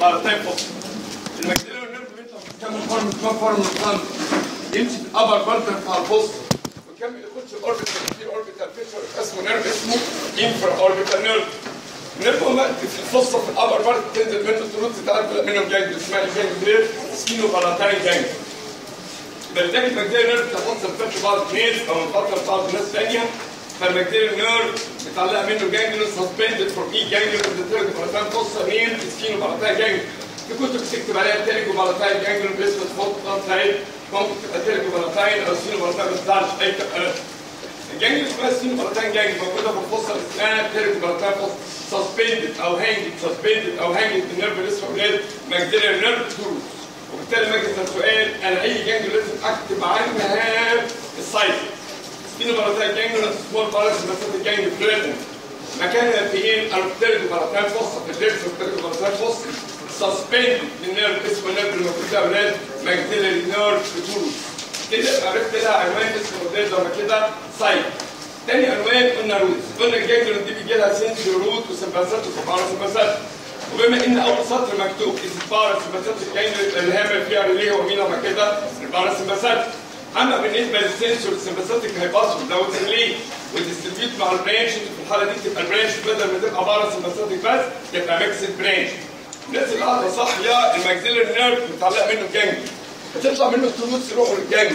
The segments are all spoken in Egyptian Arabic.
باراتايم فوسل الماكسيلر نيرف انت بتكمل فورم كام فورم القلب يمشي في الابر بارتر بتاع الفوسل ويكمل يخش الاوربيتال في اوربيتال فيشر اسمه نيرف اسمه انفرا اوربيتال نيرف نيرف هو في الفصة في الابر بارت تنزل منه الطرود تتعرف منهم جانج اسمها الجانج سكينو باراتايم جانج بلتقي الماكسيلر نيرف تفصل فتح بعض الناس او من فتره بعض الناس ثانيه فالماكسيلر نيرف متعلقه منه جانجلون سسبندد فور اي جانجلون بتترجم باراتايم فصة مين سكينو باراتايم جانج في كتب بتكتب عليها تيرجو باراتاين جانجلون باسم تحط سعيد ممكن تبقى تيرجو باراتاين او سينو باراتاين ما تزعلش اي كلام الجانجلون اسمها سينو باراتاين جانج موجوده في الفصل اسمها تيرجو باراتاين سسبندد او هانجد سسبندد او هانجد النيرف اللي اسمه ولاد ماكسيلر نيرف تروس وبالتالي لما اجي اسال سؤال انا اي جانجلون لازم اكتب عنها السايت سينو باراتاين جانجلون سمول باراتاين جانج فلاتن مكانها فين؟ التيرجو باراتاين فصل في الدرس التيرجو باراتاين فصل سسبند النيرف اسمه النيرف اللي موجود ده اولاد ماكسيلري نيرف تروس كده عرفت لها عنوان اسمه قدام لما كده سايت تاني عنوان قلنا روت قلنا الجانجلون دي بيجي لها سنسي روت وسمباسات وباراسمباسات وبما ان اول سطر مكتوب از باراسمباسات الجانجلون اللي هيعمل فيها ريليه ومين لما كده الباراسمباسات اما بالنسبه للسنسور السمباساتيك هيباصوا لو ترليه وديستريبيوت مع البرانش في الحاله دي تبقى البرانش بدل ما تبقى باراسمباساتيك بس تبقى ميكسد برانش الناس اللي قاعده صاحيه الماكسيلر نيرف متعلق منه جانج هتطلع منه التروتس يروحوا للجانج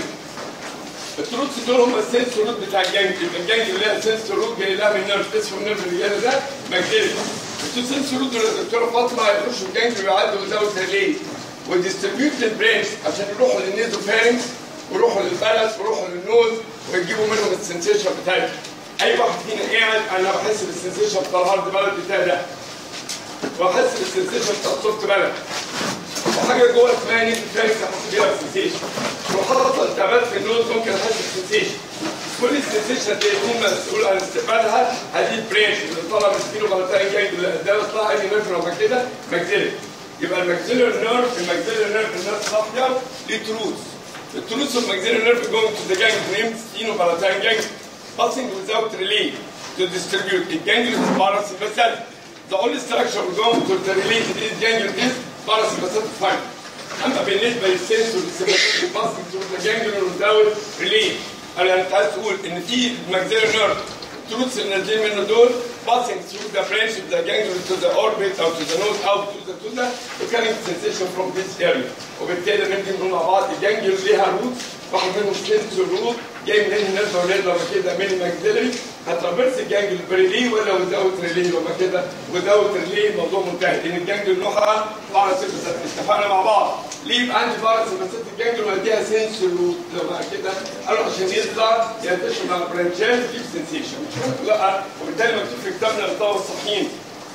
التروتس دول هم السنسور روت بتاع الجانج يبقى الجانج اللي لها سنسور روت جاي لها من نيرف اسمه النيرف اللي جاي ده ماكسيلر السنسور روت دول الدكتوره فاطمه هيخشوا الجانج ويعدوا ويزودوا ريليه وديستريبيوت للبرانش عشان يروحوا للنيزو فارنكس ويروحوا للبلس ويروحوا للنوز ويجيبوا منهم السنسيشن بتاعتهم اي واحد فينا قاعد انا بحس بالسنسيشن بتاع الهارد بلد بتاعي ده واحس بالسنسيشن بتاع السوفت بلد وحاجه جوه اسمها نيت فاركس احس بيها بالسنسيشن لو حصل التهابات في النوز ممكن احس بالسنسيشن كل السنسيشن اللي يكون مسؤول عن استقبالها هذه البرانش اللي طالع من سكينو بلاتاين جاي ده طلع اي نيرف لما كده ماكسيلر يبقى الماكسيلر نيرف الماكسيلر نيرف الناس صافيه ليه تروث التروث of maxillary nerve going to the ganglion named stenopalatine ganglion passing without relay to distribute the ganglion is parasympathetic the only structure going to the relay to this ganglion is parasympathetic fiber اما بالنسبه للسنسور السيمباثيك passing through the ganglion without relay انا انت عايز تقول ان في maxillary nerve التروثs اللي نازلين منه دول passing through the branch of the ganglion to the orbit او to the node او to the to the carrying sensation from this area وبالتالي ممكن نقول مع بعض الجانجل ليها روت واحد منهم سنسور روت جاي منين الناس اولاد لما كده من الماكسيلري هترافيرس الجانجل بريلي ولا وزاوت ريلي لما كده وزاوت ريلي الموضوع منتهي لان الجانجل نوعها باراسيمباثيك اتفقنا مع بعض ليه يبقى عندي باراسيمباثيك الجانجل واديها سنسور روت لما كده قالوا عشان يطلع ينتشر مع البرانشات يجيب سنسيشن لا وبالتالي مكتوب في كتابنا الطاوله الصحيين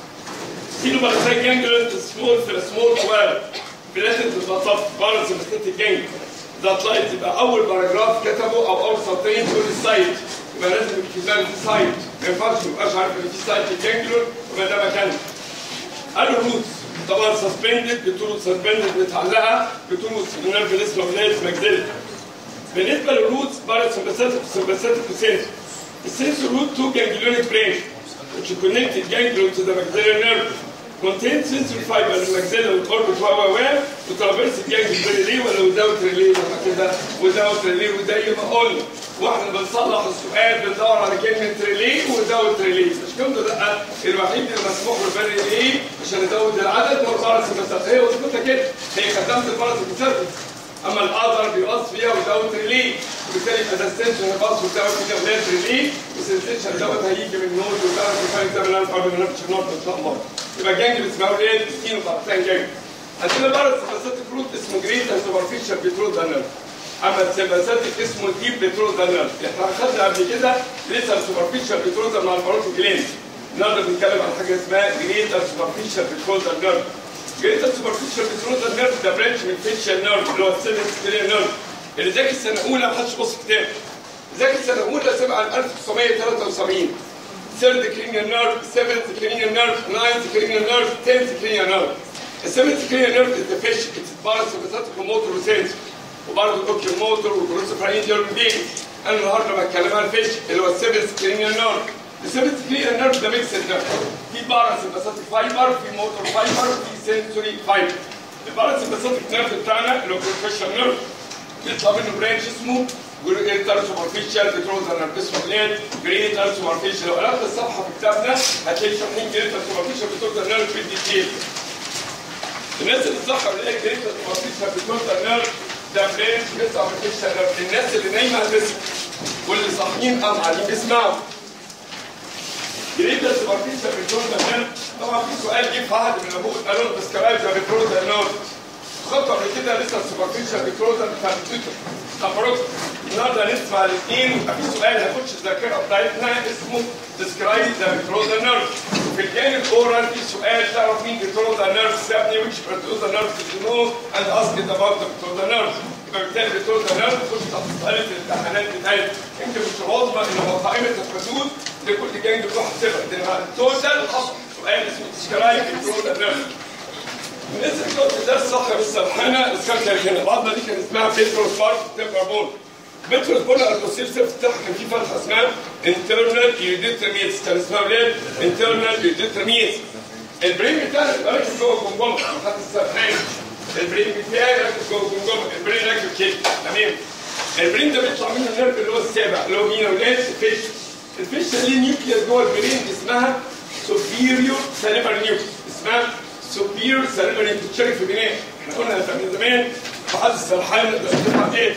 سيلو باراسيمباثيك جانجل سمول في السمول شويه بلازم تبقى صف بارز مسكت الجنج ده سلايد يبقى اول باراجراف كتبه او اول سطرين تقول السايت يبقى لازم يبقى في دماغ في سايت ما ينفعش ما يبقاش عارف ان في سايت الجنجلون يبقى ده مكانه قالوا روتس طبعا سسبندد بتروت سسبندد متعلقه بتروت النيرف اللي اسمه نيرف ماكسيلري بالنسبه للروتس بارز سمباثيك سمباثيك وسنسور السنسور روت تو جانجليونيك برانش which connect the ganglion to the maxillary nerve contain sensory fiber الماكسيلا والقرب و و و وترافيرس الجانج بريلي ولا وزاوت ريلي لما كده وزاوت ريلي وزي ما قلنا واحنا بنصلح السؤال بندور على كلمه ريلي وزاوت ريلي مش كده لا الوحيد اللي مسموح له بالريلي عشان يزود العدد هو الباراسيمباثيك هي وظيفتها كده هي خدمت الباراسيمباثيك اما الاذر بيقص فيها وزاوت ريلي وبالتالي يبقى ده السنسور هيقص وزاوت كده ولاد ريلي والسنسيشن دوت هيجي من نود وزاوت الفرق ده من الف قبل ما نفتح نقطه ان شاء الله يبقى جانجل اسمه ايه؟ سكين وطرفين جانجل. عندنا بقى السمباساتيك روت اسمه جريتا سوبرفيشال بترول دانر. اما السمباساتيك اسمه ديب بترول دانر. احنا خدنا قبل كده لسه السوبرفيشال بترول مع الباروتو جلين. النهارده بنتكلم عن حاجه اسمها جريتا سوبرفيشال بترول دانر. جريتا سوبرفيشال بترول دانر ده برانش من فيشال نيرف اللي هو السيفن سكرين نيرف. اللي ذاكر السنه الاولى ما حدش بص كتاب. ذاكر السنه الاولى سمع عن 1973. third cranial nerve, seventh cranial nerve, ninth cranial nerve, tenth cranial nerve. The seventh cranial nerve is the fish, it's parasympathetic motor sense. وبرضه الاوكيو موتور والجلوسوفرينجيال بين. انا النهارده بتكلم عن الفيش اللي هو السيفنث cranial nerve. السيمتريكال نيرف ده ميكس نيرف في باراسمباثيك فايبر في موتور فايبر في سنسوري فايبر الباراسمباثيك نيرف بتاعنا اللي هو بروفيشنال نيرف يطلع منه برانش اسمه جريتر سوبرفيشال بتروزر نيرف اسمه ليه جريتر سوبرفيشال لو قرأت الصفحه في كتابنا هتلاقي شرحين جريتر سوبرفيشال بتروزر نيرف في الديتيل الناس اللي صح اللي هي جريتر سوبرفيشال بتروزر نيرف ده برانش بيطلع من النيرف الناس اللي نايمه هتسمع واللي صاحيين قام قاعدين بيسمعوا جريتر سوبرفيشال بتروزر نيرف طبعا في سؤال جه في عهد من ابوه قالوا له بسكرايب ذا بتروزر نيرف خطوه قبل كده لسه السوبرفيشال بتروزر بتاع التويتر تفرق النهارده هنسمع الاثنين يبقى في سؤال هيخش الذاكره بتاعتنا اسمه ديسكرايب ذا بتروزر نيرف في الجانب الاورال في سؤال تعرف مين بتروزر نيرف سابني ويتش بتروزر نيرف دو نو اند اسك اباوت ذا بتروزر نيرف يبقى بالتالي بتروزر نيرف تخش تحت مساله الامتحانات بتاعتك انت مش واضحه ان هو قائمه الحدود لكل جانب بتروح تبقى ده التوتال حصل سؤال اسمه ديسكرايب بتروزر نيرف الناس اللي كنت ده الصح بس سرحانه بس كان كان هنا العظمه دي كان اسمها بيتروس بارت تمبر بون بيتروس بون البوسيف سيف بتاعها كان في فتحه اسمها انترنال يوديترميتس كان اسمها ايه؟ انترنال يوديترميتس البرين بتاعنا بيبقى راكب جوه الجمجمه حتى السرحان البرين بتاعي راكب جوه الجمجمه البرين راكب كده تمام البرين ده بيطلع منه النيرف اللي هو السابع اللي هو مين يا ولاد؟ الفيش الفيش ده ليه نيوكليس جوه البرين اسمها سوبيريور سيريبر نيوكليس اسمها سوبير سيريبري بتشارك في بناء احنا قلنا من زمان بعد السرحان بتطلع ايه؟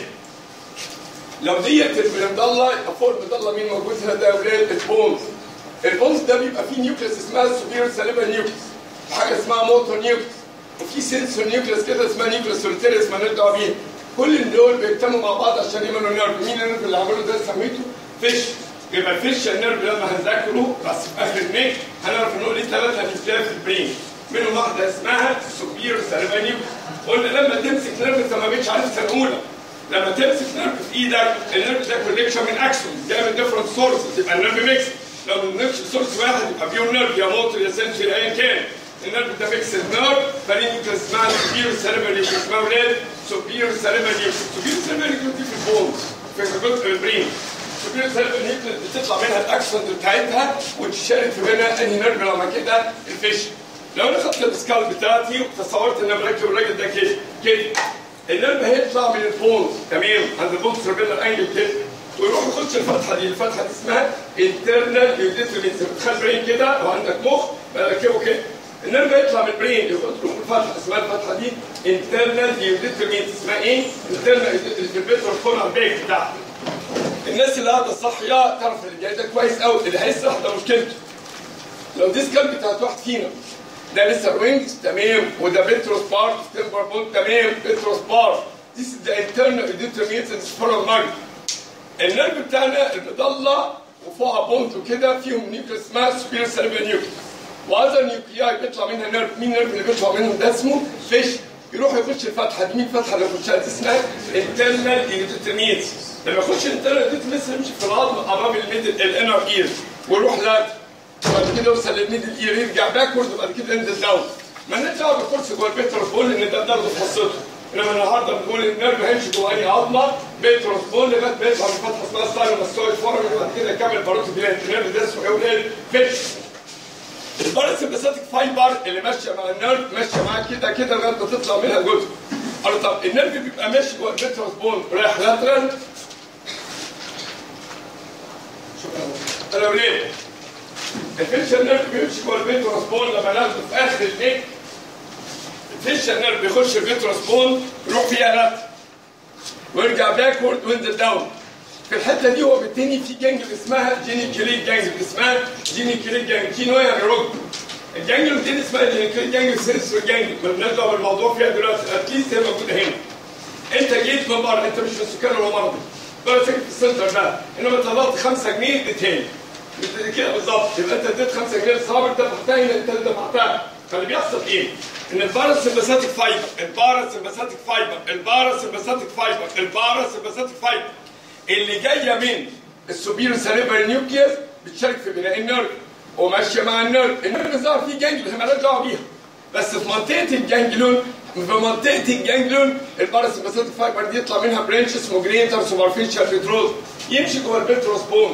لو ديت المضله يبقى فوق المضله مين موجود هنا ده يا ولاد البونز البونز ده بيبقى فيه نيوكليس اسمها سوبير سيريبري نيوكليس وحاجه اسمها موتور نيوكليس وفي سنسور نيوكليس كده اسمها نيوكليس سوليتيريس ما دعوه بيها كل دول بيجتمعوا مع بعض عشان يعملوا نيرف مين النيرف اللي عملوه ده سميته فيش يبقى الفيش النيرف لما هنذاكره بس في اخر النيك هنعرف ان هو ليه ثلاثه نيوكليات في البرين منهم واحده اسمها سوبير سيربانيو قلنا لما تمسك نيرف انت ما بقتش عارف سنه اولى لما تمسك نيرف في ايدك النيرف ده كوليكشن من اكسون جاي من ديفرنت سورسز يبقى النيرف ميكس لو ما نمسك سورس واحد يبقى بيور نيرف يا موتور يا سنسوري ايا كان النيرف ده ميكس نيرف فليه نيوكليس اسمها سوبير سيربانيو اسمها ولاد سوبير سيربانيو سوبير سيربانيو دي في البونز في جزء البرين سوبير سيربانيو بتطلع منها الاكسون بتاعتها وتشارك في بينها انهي نيرف لما كده الفيش لو انا خدت السكال بتاعتي وتصورت ان انا بركب الراجل ده كده كده النرف هيطلع من البونز تمام عند البونز سيربيلر انجل كده ويروح يخش الفتحه دي الفتحه دي اسمها انترنال يوديترمينس بتخلي برين كده لو عندك مخ بركبه كده النرف هيطلع من البرين يخش له الفتحه اسمها الفتحه دي انترنال يوديترمينس اسمها ايه؟ انترنال الفيترال كورنر باك بتاعها الناس اللي قاعده صاحيه تعرف اللي جاي ده كويس قوي اللي هيسرح ده مشكلته لو دي سكال بتاعت واحد فينا ده لسه وينجز تمام وده بيتروس بارت تمبر بون تمام بيتروس بارت This is the internal determinants for المرج النرف بتاعنا المضلة وفوقها بونت وكده فيهم نيوكليس اسمها سوبير سيربيال نيوكليس وهذا النيوكلياي بيطلع منها نيرف مين النيرف اللي بيطلع منهم ده اسمه فيش يروح يخش الفتحه دي مين الفتحه اللي يخشها دي اسمها internal determinants لما يخش internal determinants يمشي في العظم امام الميدل الانر اير ويروح لات وبعد كده يوصل للميدل اير يرجع باكورد وبعد كده ينزل داون ما نرجع بالكورس جوه البيتروس بول ان ده درجه حصته انما النهارده بنقول النيرف هيمشي جوه اي عظمه بيتروس بول لغايه ما يطلع من فتحه اسمها ستايلوماستويد فورم وبعد كده يكمل باروتي بلانت النيرف ده اسمه ايه ولاد فيش الباراسمباثيك فايبر اللي ماشيه مع النيرف ماشيه معاه كده كده لغايه ما تطلع منها جزء قالوا طب النيرف بيبقى ماشي جوه البيتروس بول رايح لاترال شكرا انا ليه؟ الفيشل نيرف بيمشي جوه الفيتروس بون لما ناخده في اخر النيك الفيشل نيرف بيخش الفيتروس بون يروح فيها لات ويرجع باكورد وينزل داون في الحته دي هو بالتاني في جانجل اسمها جيني كليك جانجل اسمها جيني كليك جانجل كينو يعني ركب الجانجل دي اسمها جيني كليك جانجل سيرسور جانجل مالناش دعوه بالموضوع فيها دلوقتي اتليست هي موجوده هنا انت جيت من بره انت مش في السكان ولا مرضي بقى ساكن في السنتر ده انما طلعت 5 جنيه اديتها كده بالظبط يبقى انت اديت 5 جنيه لصاحبك دفعتها هنا انت اللي دفعتها فاللي بيحصل ايه؟ ان الباراسمباثيك فايبر الباراسمباثيك فايبر الباراسمباثيك فايبر الباراسمباثيك فايبر اللي جايه من السوبيرو سيريبرال نيوكليوس بتشارك في بناء النيرف وماشيه مع النيرف النيرف ظهر فيه جانجل مالهاش دعوه بيها بس في منطقه الجانجلون في منطقه الجانجلون الباراسمباثيك فايبر دي يطلع منها برانش اسمه جريتر سوبرفيشال فيتروز يمشي جوه البيتروس بون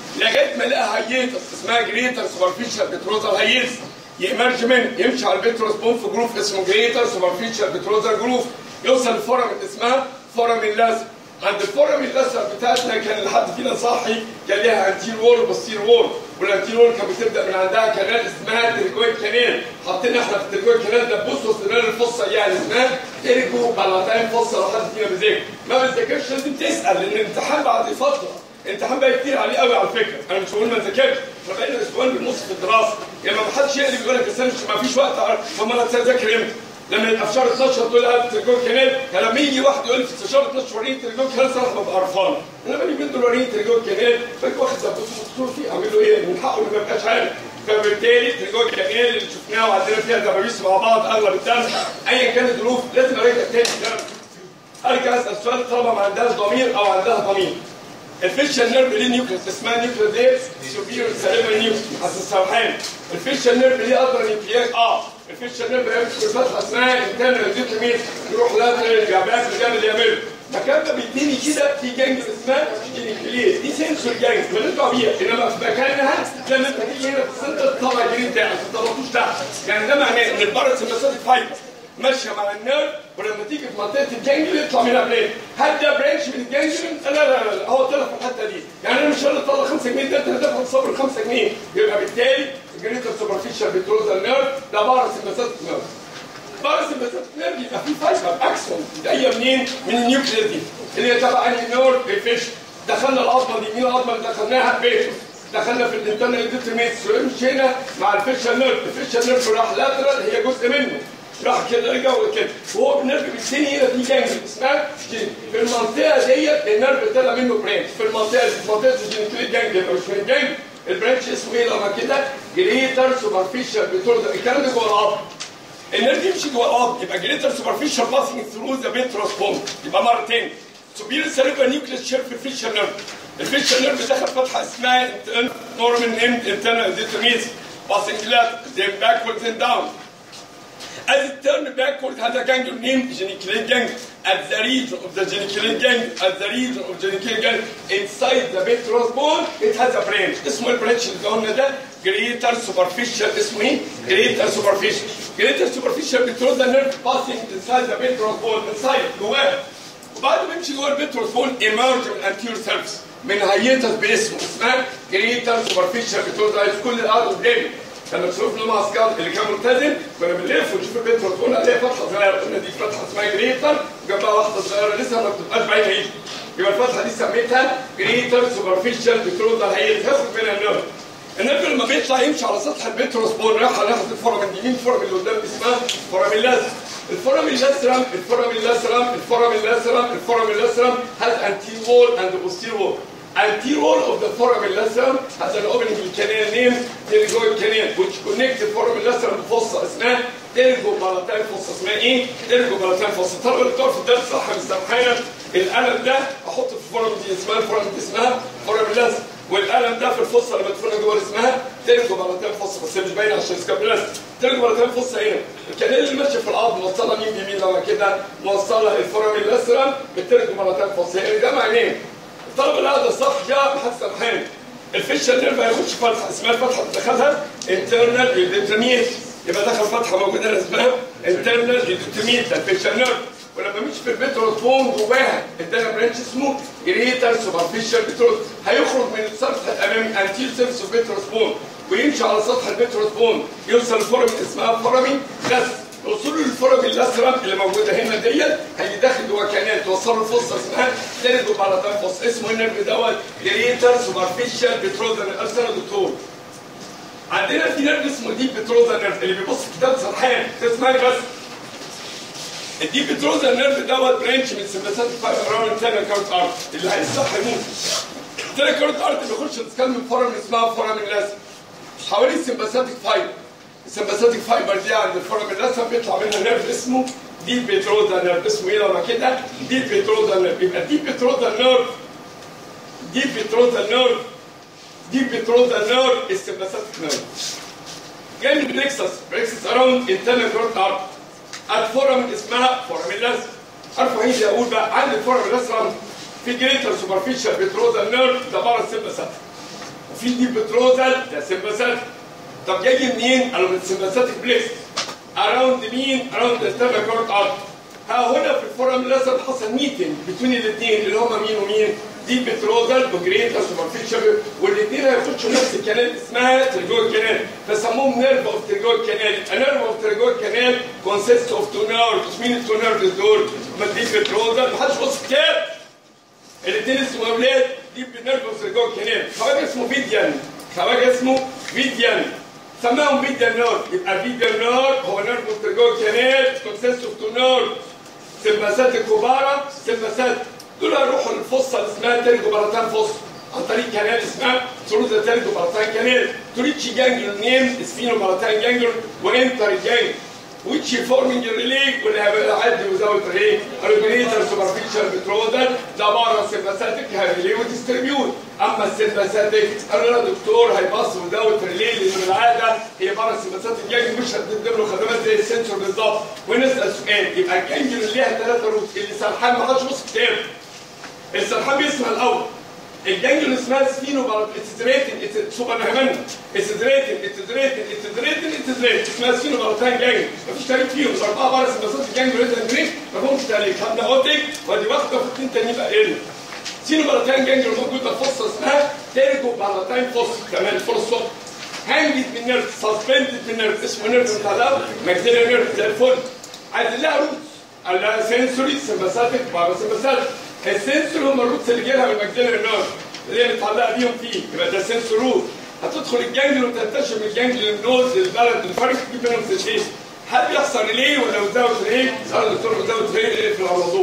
لغايه ما لقى هيئه اسمها جريتر سوبرفيشال بتروزال هيئه يمرج منه يمشي على البيتروس بون في جروف اسمه جريتر سوبرفيشال بتروزال جروف يوصل لفورم اسمها فورم اللازم عند الفورم اللازم بتاعتنا كان لحد فينا صاحي كان ليها انتير وول وبوستير وول والانتير وول كانت بتبدا من عندها كانال اسمها تريكويد كانال حاطين احنا في التريكويد كانال ده بصوا استدلال الفصه يعني اسمها تريكو بلاتين فصه لو حد فينا بيذاكر ما بتذاكرش لازم تسال لان الامتحان بعد فتره امتحان بقى كتير عليه قوي على فكره انا مش بقول ما تذاكرش احنا بقينا اسبوعين بالنص في الدراسه يعني ما حدش يقلب يقول لك يا سامي ما فيش وقت طب ما انا هتذاكر امتى؟ لما يبقى في شهر 12 تقول لها تريجون كانال لما يجي واحد يقول لي في شهر 12 وريني تريجون كانال صراحه ببقى قرفان انما اليومين دول وريني تريجون كانال فاجي واخد زبطه دكتور فيه اعمل له ايه؟ من حقه انه ما يبقاش عارف فبالتالي تريجون كانال اللي شفناه وعندنا فيها دبابيس مع بعض اغلب الدرس ايا كانت الظروف لازم اراجع تاني الدرس ارجع اسال سؤال الطلبه ما عندهاش ضمير او عندها ضمير الفيشال نيرف ليه نيوكليس اسمها نيوكليس دي سوبيريور سيريبرال نيوكليس حسب السرحان الفيشال نيرف ليه اقدر نيوكليات اه الفيشال نيرف يمسك الفتحه اسمها انترنال ديترمين يروح لاترال يرجع باك لجنب اللي يعمله مكان ده بيديني كده في جنج اسمها جينيكليت دي سنسور جنج مالنتوا بيها انما في مكانها لما انت تيجي هنا في السنتر تطلع الجرين بتاعك ما تطلعوش تحت يعني ده معناه ان الباراسمباثيك فايبر ماشيه مع النيرف ولما تيجي في منطقه الجنجل يطلع منها برين هل ده برانش من الجنجل لا لا لا, لا. هو طلع في الحته دي يعني انا مش هقدر اطلع 5 جنيه ده انت هتدفع تصور 5 جنيه يبقى بالتالي الجريتر سوبرفيشال بتروزال نيرف ده باراسمباثيك نيرف باراسمباثيك نيرف يبقى فيه فايبر اكسون جايه منين؟ من النيوكليس دي اللي هي تبع انهي نيرف الفيش دخلنا العظمه دي مين العظمه اللي دخلناها بيتوس دخلنا في الانترنال ديترميتس مشينا مع الفيشال نيرف الفيشال نيرف راح لاترال هي جزء منه راح كده رجع وكده وهو النيرف بالسن هنا في جانجل اسمها في المنطقه ديت النيرف طلع منه برانش في المنطقه دي في منطقه الجينيكليت جانجل او مش من الجانجل البرانش اسمه ايه لما كده جريتر سوبرفيشال بتورد الكلام ده جوه العظم النيرف يمشي جوه العظم يبقى جريتر سوبرفيشال باسنج ثرو ذا بيتروس بون يبقى مره تاني سوبير سيريبرال نيوكليس شير في الفيشال نيرف الفيشال نيرف دخل فتحه اسمها نورمال نيمد انترنال ديتوميز باسنج لات then backwards and down As it turned backward, has a ganglion named geniculate ganglion. At the region of the geniculate ganglion, at the region of geniculate ganglion, inside the petrous bone, it has a branch. اسمه البرانش اللي قلنا ده greater superficial اسمه ايه؟ greater superficial. greater superficial petrous nerve passing inside the petrous bone inside جواه. وبعد ما يمشي جوه البيتروس بون emerge من anterior surface من هيئتس باسمه اسمها greater superficial petrous كل الارض قدامي. لما تشوف له ماسكال اللي كان ملتزم كنا بنلف ونشوف البيت تقول عليها فتحه صغيره قلنا دي فتحه اسمها جريتر جنبها واحده صغيره لسه ما بتبقاش باينه ايه يبقى الفتحه دي سميتها جريتر سوبرفيشال بترول هي تاخد منها النيرف النيرف لما بيطلع يمشي على سطح البيتروس بون رايح على ناحيه الفورم اليمين الفورم اللي قدام اسمها فورم اللازم الفورم اللاسرم الفورم اللاسرم الفورم اللاسرم الفورم اللاسرم has anterior wall and posterior wall anterior wall of the foramen lacerum has an opening in canal named pterygoid canal which connects the foramen lacerum بفصة اسمها تيرجو بلاتين فصة اسمها ايه؟ تيرجو بلاتين فصة طلب الدكتور في الدرس صح مسترحانا القلم ده احطه في الفورم دي اسمها الفورم دي اسمها foramen lacerum والقلم ده في الفصة اللي مدفونة جوه اسمها تيرجو بلاتين فصة بس مش باينة عشان سكابلاس تيرجو بلاتين فصة هنا الكنال اللي ماشي في العظم موصلها مين بيمين لما كده موصلها الفورامين لاسرم بالتيرجو بلاتين فصة يعني ده معناه الطلب اللي هذا صح جاء بحث سرحان الفيشل نيرف هيخش فتحه اسمها الفتحه اللي دخلها انترنال انترميت يبقى دخل فتحه موجوده هنا اسمها انترنال انترميت الفيشل نيرف ولما مشي في البيتروسفون جواها ادانا برانش اسمه جريتر سوبرفيشال بتروس هيخرج من السطح الامامي انتير سيرفس اوف بيتروسفون ويمشي على سطح البيتروسفون يوصل لفورم اسمها فورامين بس وصوله للفرج الاسرم اللي موجوده هنا ديت هيجي داخل جوه كانال توصله لفصه اسمها تيرجو باراتان فص اسمه النيرف دوت جريتر سوبرفيشال بتروزن الارسنال دكتور عندنا في نيرف اسمه ديب بتروزن نيرف اللي بيبص في كتاب سرحان تسمعني بس الديب بتروزن نيرف دوت برانش من سمباسات الفايبر تانا كارت ارت اللي هيصح يموت تانا كارت ارت بيخش تتكلم من فورم اسمها فورم اللازم حوالي سمباساتيك فايبر السمباثيك فايبر دي عند الفورم اللثه بيطلع منها نيرف اسمه ديب بيترودا نيرف اسمه ايه لما كده ديب بيترودا نيرف يبقى ديب بيترودا نيرف ديب بيترودا نيرف ديب بيترودا نيرف السمباثيك نيرف جاي من بريكسس بريكسس اراوند انترنال جروث ارت الفورم اسمها فورم اللثه عارفوا عايز اقول بقى عند الفورم اللثه في جريتر سوبرفيشال بيترودا نيرف ده بره السمباثيك وفي دي بتروزال ده سمباثيك طب جاي منين؟ قالوا من السمباثيك بليكس اراوند مين؟ اراوند ستابا كورت ارت ها هنا في الفورم الاسد حصل ميتنج بين الاثنين اللي هم مين ومين؟ دي بتروزال وجريتا سوبرفيشال والاثنين هيخشوا نفس الكنال اسمها ترجوع كانال فسموهم نيرف اوف ترجوع كانال نيرف اوف ترجوع كانال كونسيست اوف تو نيرفز مين التو نيرفز دول؟ ما دي بتروزال محدش بص كتاب الاثنين اسمه اولاد دي نيرف اوف ترجوع كانال خواجه اسمه فيديان خواجه اسمه فيديان سماهم فيديان نيرف يبقى فيديان نيرف هو نيرف اوف ترجوع كانال كونسيست اوف تو نيرف سمباسات الكبارة سمباسات دول هيروحوا للفصة اللي اسمها تيرجو باراتان فص عن طريق كنال اسمها ثروزا تيرجو باراتان كنال توريتشي جانجلون نيم اسفينو باراتان جانجلون وانتر جانج which forming a relay واللي هيعدي without relay regulator superficial betrothal ده بره سمباساتيك هيريلي وديستريبيوت اما السمباساتيك قالوا يا دكتور هيبص without relay لان بالعاده هي بره السمباساتيك جانج مش هتقدم له خدمات زي السنسور بالظبط ونسال سؤال يبقى الجانج اللي ليها ثلاثه روت اللي سرحان ما حدش بص كتاب السرحان بيسمع الاول الجانجل اسمها سفينو بارت اتس ريتن سوبر نهمنا اتس ريتن اتس ريتن اتس ريتن اتس ريتن اسمها سفينو بارتان جانجل مفيش تاريخ فيهم اربعه بارس بساط الجانجل ريتن جريك مفهومش تاريخ هبدا اوتيك ودي واخده في اثنين تانيين بقى ايه سينو بارتان جانجل موجوده في فصه اسمها تيرجو بارتان فص كمان فرصه هانجت من نيرف سسبندد من نيرف اسمه نيرف بتاع ده ماكسيلر نيرف زي الفل عايز لها روتس قال لها سنسوري سمباساتيك باراسمباساتيك السنسور هم الروتس اللي جايلها من الماكسيلر نيرف اللي هي متعلقه بيهم فيه يبقى ده سنسور روت هتدخل الجنجل وتنتشر من الجنجل للنوز للبلد الفرق كبير بينهم سنتين هل بيحصل ريلي ولا وزاوت ريلي؟ سأل الدكتور وزاوت ريلي في الموضوع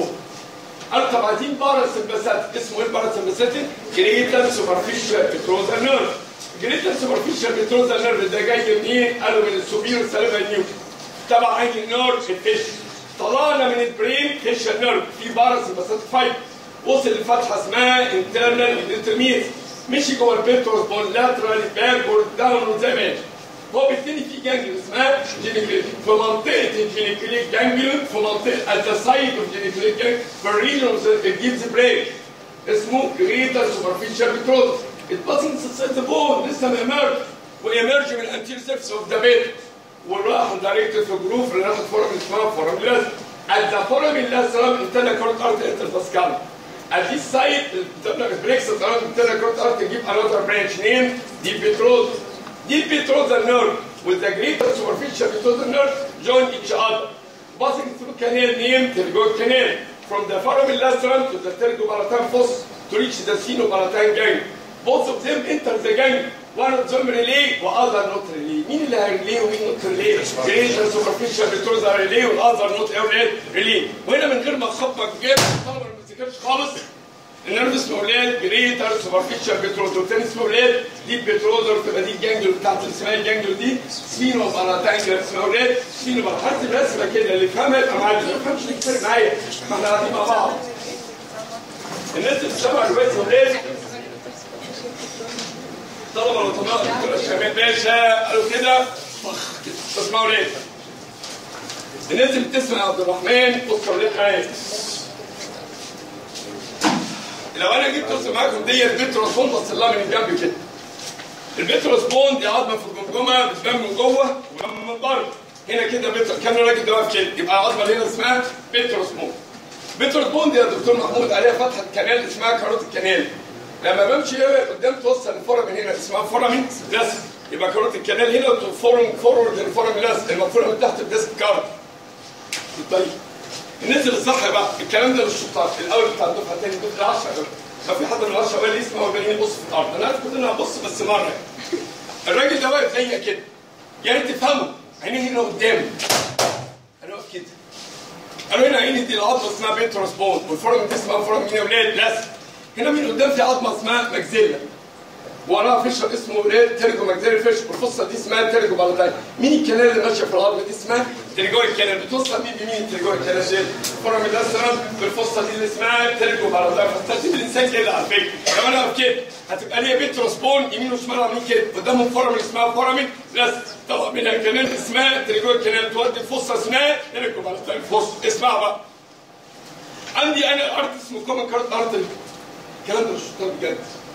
قال طب عايزين باراسمباسات اسمه ايه الباراسمباسات؟ جريتال سوبرفيشال بتروزا نيرف جريتال سوبرفيشال بتروزا نيرف ده جاي منين؟ قالوا من السوبيرو سالفا نيوك تبع اي نيرف الفيش طلعنا من البرين فيشال نيرف في باراسمباسات فايب وصل لفتحه اسمها انترنال انترميت مشي جوه البيتروس بول لاترال باكورد داون زي ما يجي هو بيبتدي في جانجل اسمها جينيكليك في منطقه الجينيكليك جانجلون في منطقه ات ذا سايد اوف جينيكليك جانجلون في الريجن اوف الجيبز بريك اسمه جريتر سوبرفيشال بتروز اتبصن سلسله بون لسه ميمرج ويمرج من الانتير سيرفس اوف ذا بيت وراح دايركت في جروف اللي راحت فورم اسمها فورم لازم ات ذا فورم لازم انتنا كورت ارت انتر باسكال at this site breaks it around the telecom art to give another branch name deep petrol deep petrol the nerve with the greater superficial petrol the nerve join each other passing through canal named Tergoid canal from the foramen lacerum to the tergobalatan foss to reach the sinobalatan gang both of them enter the gang one of them relay وother not relay مين اللي هيرلي ومين not relay greater superficial petrol the relay والother not relay وهنا من غير ما اخبط جيب الطلبه تفتكرش خالص النيرف اسمه اولاد جريتر سوبرفيشال بتروزر والتاني اسمه اولاد دي بتروزر تبقى دي الجانجل بتاعت اسمها الجانجل دي سفينو باراتانجل اسمها اولاد سفينو باراتانجل رسمه كده اللي يفهمها يبقى معايا اللي ما يفهمش يكتب معايا ما احنا قاعدين مع بعض الناس اللي بتسمع دلوقتي اولاد طلبه الوطناء دكتور الشباب باشا قالوا كده فخ كده تسمعوا ليه؟ الناس اللي بتسمع عبد الرحمن بصوا اولاد معايا لو انا جيت ارسم معاكم ديت بيتروس بوند بصلها من الجنب كده البيتروس بوند دي عظمه في الجمجمه بتبان من جوه ومن بره هنا كده بيتروس كان الراجل ده واقف كده يبقى العظمه اللي هنا اسمها بيتروس بوند بيتروس بوند يا دكتور محمود عليها فتحه كنال اسمها كاروت الكنال لما بمشي هنا قدام توصل الفورم هنا اسمها فورامين لاسك يبقى كاروت الكنال هنا فورم فورورد للفورم لاسك المفروض من تحت الديسك كارت طيب الناس اللي صح بقى الكلام ده للشطار الاول بتاع الدفعه الثاني الدفعه 10 ما في حد من ال 10 قال لي اسمه والباقيين يبص في الارض انا عارف كلنا هبص بس مره الراجل ده واقف زي كده يا ريت تفهموا عينيه هنا قدامي انا واقف كده قالوا هنا عيني دي العظمه اسمها بيتروس بون والفورم دي اسمها فورم مين يا ولاد لاس هنا من قدام في عظمه اسمها ماكزيلا وراها فيشر اسمه ايه تيرجو ماكزيلي فيش والفصه دي اسمها تيرجو بالاتاي مين الكنال اللي ماشيه في العظمه دي اسمها تيرجو الكنال بتوصل مين بمين التيرجو الكنال دي فورم الاسرم بالفصه دي اللي اسمها تيرجو بالاتاي فاستخدم الانسان كده على فكره لو انا واقف كده هتبقى ليا بيتروس بون يمين وشمال عاملين كده قدامهم فورم اللي اسمها فورم بس طبعا منها كنال اسمها تيرجو الكنال تودي الفصه اسمها تيرجو بالاتاي فص اسمع بقى عندي انا ارت اسمه كومن كارت ارت الكلام ده مش شطار بجد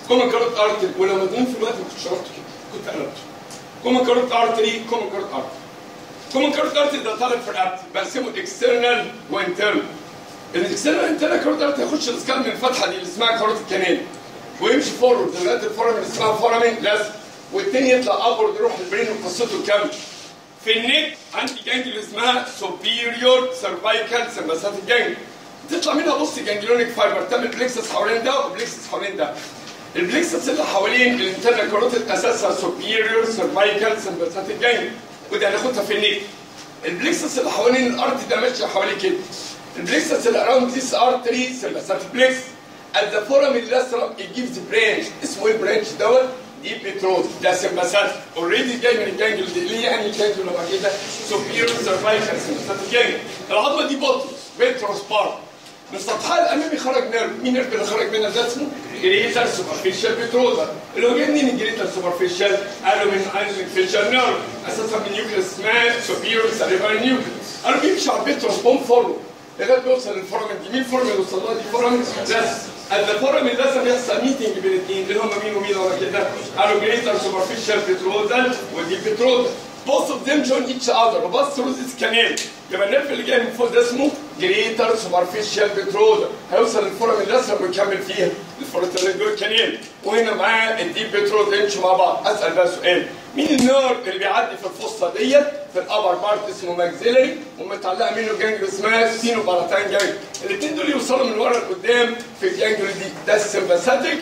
كومن كاروت ارتري ولو مضمون في الوقت ما كنتش شربته كده كنت قلبته كومن كاروت ارتري كومن كاروت ارتري كومن كاروت ارتري ده طالب في الرقبه بقسمه اكسترنال وانترنال الاكسترنال انترنال كاروت ارتري يخش الاسكان من الفتحه دي اللي اسمها كاروت الكنال ويمشي فورورد لغايه الفورامين اللي اسمها فورامين لازم والتاني يطلع ابورد يروح البرين وقصته الكامله في النك عندي جانجل اسمها سوبيريور سيرفايكال سمباثيك جانجل تطلع منها بص جانجلونيك فايبر تعمل بليكسس حوالين ده وبليكسس حوالين ده البليكسس اللي حوالين الانترنال كاروتيد اساسها سوبيريور سيرفايكال سمباثيك جانجل ودي هناخدها في النك البليكسس اللي حوالين الارت ده ماشي حواليه كده البليكسس اللي اراوند ذيس ارتري سمباثيك بليكس at the foramen lacerum it gives branch اسمه ايه البرانش دوت دي بتروز ده سمباثيك اوريدي جاي من الجانجل دي ليه يعني الجانجل لما كده سوبيريور سيرفايكال سمباثيك جانجل العظمه دي بطل فيتروس بار من سطحها الامامي خرج نيرف مين النيرف اللي خرج منها ده اسمه جريتر سوبرفيشال بتروزا اللي هو جاي منين الجريتر سوبرفيشال قالوا من ايزمنت فيشال نيرف اساسا من نيوكليس اسمها سوبيريور سيرفايكال نيوكليس قالوا بيمشي على البيتروس بوم فورو لغايه ما يوصل للفورامين دي مين الفورامين اللي وصل لها دي فورامين بس الفورامين لازم يحصل ميتنج بين الاثنين اللي هم مين ومين ولا كده قالوا جريتر سوبرفيشال بتروزال ودي بتروزال both of them join each other وبص through this canal يبقى النرف اللي جاي من فوق ده اسمه جريتر سوبرفيشال بتروزال هيوصل للفورامين الاسفل ويكمل فيها الفورتالين جوه الكانال وهنا معاه الديب بتروزال يمشوا مع بعض اسال بقى سؤال مين النار اللي بيعدي في الفصه ديت في الابر بارت اسمه ماكسيلري ومتعلقه منه جانجل اسمها سينو باراتان جانجل الاثنين دول يوصلوا من ورا لقدام في الجانجل دي ده السمباثيك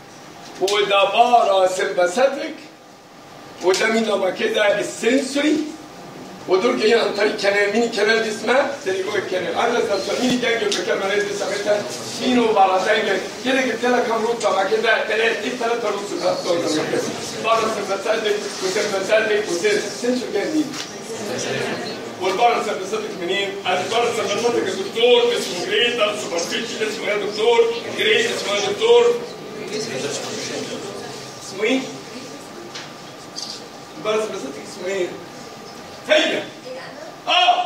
وده بارا سمباثيك وده مين لما كده السنسوري ودول جايين عن طريق كنال مين الكنال دي اسمها تريجوي الكنال انا لازم مين الجانجل بكام انا دي سميتها سينو باراتان جانجل كده جبت لها كام رتبه مع كده ثلاثه ايه ثلاثه رتبه بارا سمباثيك وسمباثيك وسنسوري جاي منين؟ والبارا سمباثيك منين؟ البارا سمباثيك يا دكتور اسمه جريتر سوبرفيشال اسمه ايه يا دكتور؟ جريت اسمه ايه يا دكتور؟ اسمه ايه؟ البارا سمباثيك اسمه ايه؟ هي اه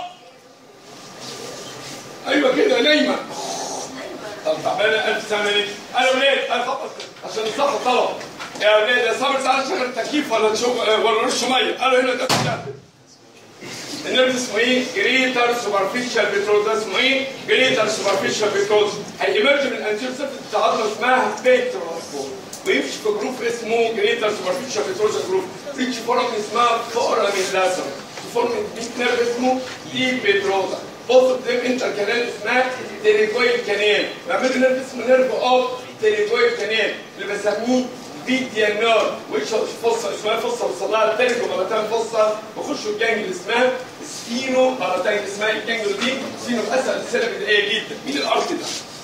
ايوه كده نايمه طب تعبانه الف سنه ليه؟ انا ولاد انا فقط عشان صح الطلب يا ولاد يا صابر تعالى شغل التكييف ولا تشوف ولا رش ميه قالوا هنا ده بتاع النيرف اسمه ايه؟ جريتر سوبرفيشال بتروز ده اسمه ايه؟ جريتر سوبرفيشال بتروز هيمرج من الانتير سيرفيس بتاع عضله اسمها بيتروس ويمشي في جروب اسمه جريتر سوبرفيشال بتروز جروب ريتش فورم اسمها فورامين لازم فورم نيرف اسمه دي بتروزا بص قدام انتر كانال اسمها تيريكويد كانال بعمل نيرف اسمه نيرف اوف تيريكويد كانال اللي بسميه فيديا نار وش فصة اسمها فصة وصل لها ترجو مرتين فصة وخشوا الجانجل اللي اسمها سفينو مرتين اسمها الجانجل دي سفينو اسهل سنة بدائية جدا مين الارض ده؟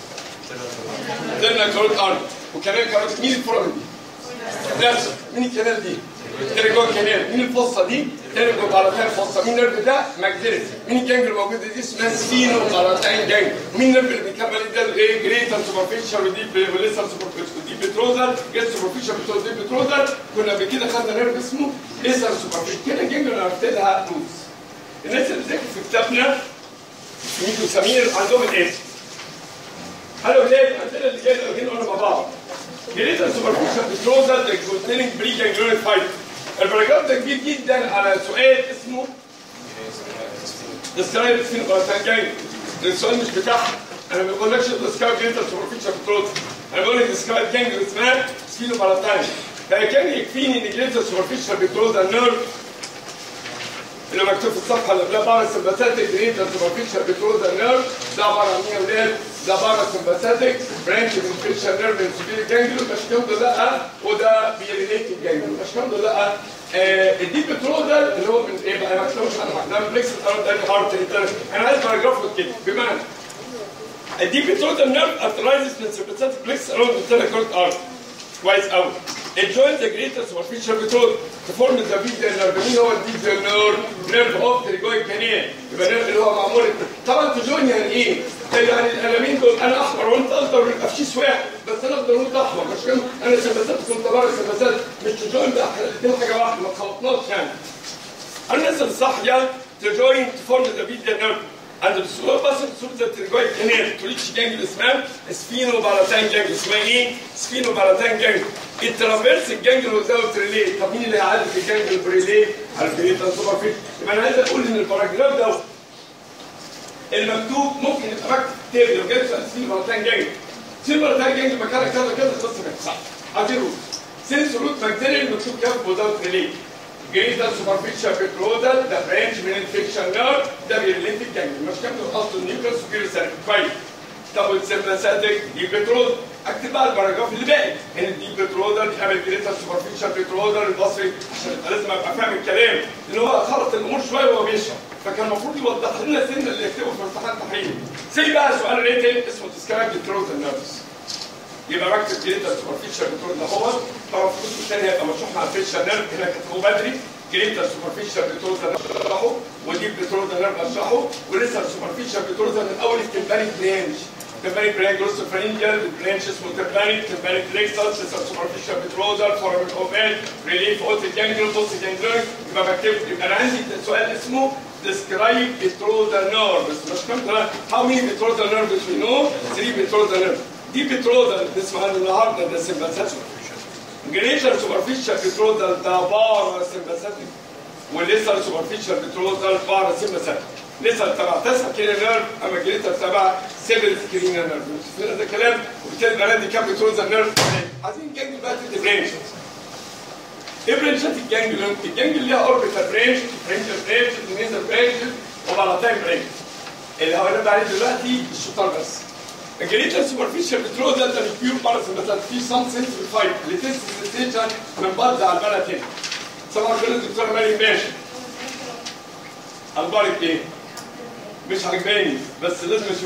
قلنا كاروت ارض وكمان كاروت مين الفرن دي؟ نفسه مين الكنال دي؟ ترجو كنال مين الفصة دي؟ ترجو مرتين فصة مين النرف ده؟ ماجدريس مين الجانجل الموجودة دي اسمها سفينو مرتين جانجل مين النرف اللي بيكمل ده الايه؟ جريتر سوبرفيشال ودي ولسه سوبرفيشال ودي بتروزر جت سوبرفيشال بتروزر دي بتروزر كنا قبل كده خدنا نيرف اسمه ليزر سوبرفيشال كده جانجل عرفت لها نوز الناس اللي ذاكروا في كتابنا ميدو سمير عندهم الاسم قالوا ليه عندنا اللي جاي هنا وانا مع بعض جريتر سوبرفيشال بتروزر ده كونتيننج بري جانجلونيك فايت البراجراف ده كبير جدا على سؤال اسمه ديسكرايب سين بارتان جانج السؤال مش بتاعها انا ما بقولكش ديسكرايب جريتر سوبرفيشال بتروزر انا بقول لك ديسكرايب جانج اسمها سينو بارتان فكان يكفيني ان جريتر سوبرفيشال بتروزر نيرف اللي مكتوب في الصفحه اللي قبلها بارا سمباثيك جريتر سوبرفيشال بتروزر نيرف ده عباره عن ايه يا ولاد؟ ده بارا سمباثيك برانش من فيشال نيرف من سوبير جانجلو بشكل ده لا وده بيريليتد جانجلو بشكل ده لا آه الديب بتروزر اللي هو من ايه بقى ما تلاقوش انا ده من بليكس الارض ده هارت انا عايز باراجراف كده بمعنى الديب بتروزر نيرف ارترايزز من سمباثيك بليكس اراوند الثلاث كورت ارت كويس قوي It joins the greater superficial buttress to form the medial nerve مين هو الديزل نيرف؟ نيرف اوف تريجويد كانال يبقى النيرف اللي هو معمول طبعا تجون يعني ايه؟ يعني القلمين دول انا احمر وانت اخضر يبقى في شيء واحد بس انا اخضر وانت احمر مش كده انا سمبثات كنت بره سمبثات مش تجوين بقى الاثنين حاجه واحده ما تخلطناش يعني الناس الصاحيه تجوين تفورم ذا medial nerve عند الصورة بس صورة الترجويد كانال تريتش جانجل اسمها سفينو باراتان جانجل اسمها ايه؟ سفينو باراتان جانجل الترافيرس الجانجل وزاوت ريلي طب مين اللي هيعرف الجانجل بريلي على الكريتا سوبر فيت يبقى انا عايز اقول ان الباراجراف ده المكتوب ممكن يبقى مكتوب تاني لو جبت سين مرتين جانجل سين مرتين جانجل مكانها كذا كذا القصه كانت صح عايزين روت سينس روت ماكتيريال مكتوب كام وزاوت ريلي جريتا سوبرفيشال بيترودال ده برانش من انفكشن نيرف ده بيريليتد جانجل مش كام اصل النيوكليس وكيلو كويس طب السيمباثيك دي بترود اكتب بقى الباراجراف اللي باقي هنا دي بترودر بيعمل جريتا سوبرفيشال بترودر البصري عشان لازم ابقى فاهم الكلام لان هو خلط الامور شويه وهو بيشرح فكان المفروض يوضح لنا سن اللي يكتبه في امتحان تحريري زي بقى سؤال ريتن اسمه ديسكرايب بترودر نيرفز يبقى بكتب جريتا سوبرفيشال بترودر هو طبعا في الجزء الثاني هيبقى مشروح مع الفيشال نيرف هنا كتبوه بدري جريتا سوبرفيشال بترودر اشرحه ودي بترودر نيرف اشرحه ولسه السوبرفيشال بترودر من اول التمبانيك برانش تمبانيك برانش جروس فرنجل برانش اسمه تمبانيك تمبانيك ريكتال لسه السوبرفيشال بترودر فورم الاوفال ريليف اوت جانجل بوست جانجل يبقى بكتب يبقى انا عندي سؤال اسمه describe betrothal nerves مش كم how many betrothal nerves we know three betrothal nerves دي betrothal نسمع عنه النهارده ده sympathetic greater superficial betrothal ده بارا sympathetic ولسه superficial betrothal بارا sympathetic لسه تبع تسع كده نيرف اما جريتر تبع سيفل سكرين نيرف فهمنا ده كلام وبالتالي البنات دي كام بتروزر نيرف عايزين جانجل بقى تدي برانش ايه برانشات الجانجل الجانجل ليها اوربيتال برانش برانشال برانش نيزل برانش وبلاتاين برانش اللي هقول عليه دلوقتي الشطار بس الجريتر سوبرفيشال بتروزر ده مش بيور باراسمباتات في سام سنسبل فايت اللي تنسى من بعض على البلد هنا طبعا كل الدكتور مالي ماشي اخبارك ايه؟ مش عجباني بس لازم اشوف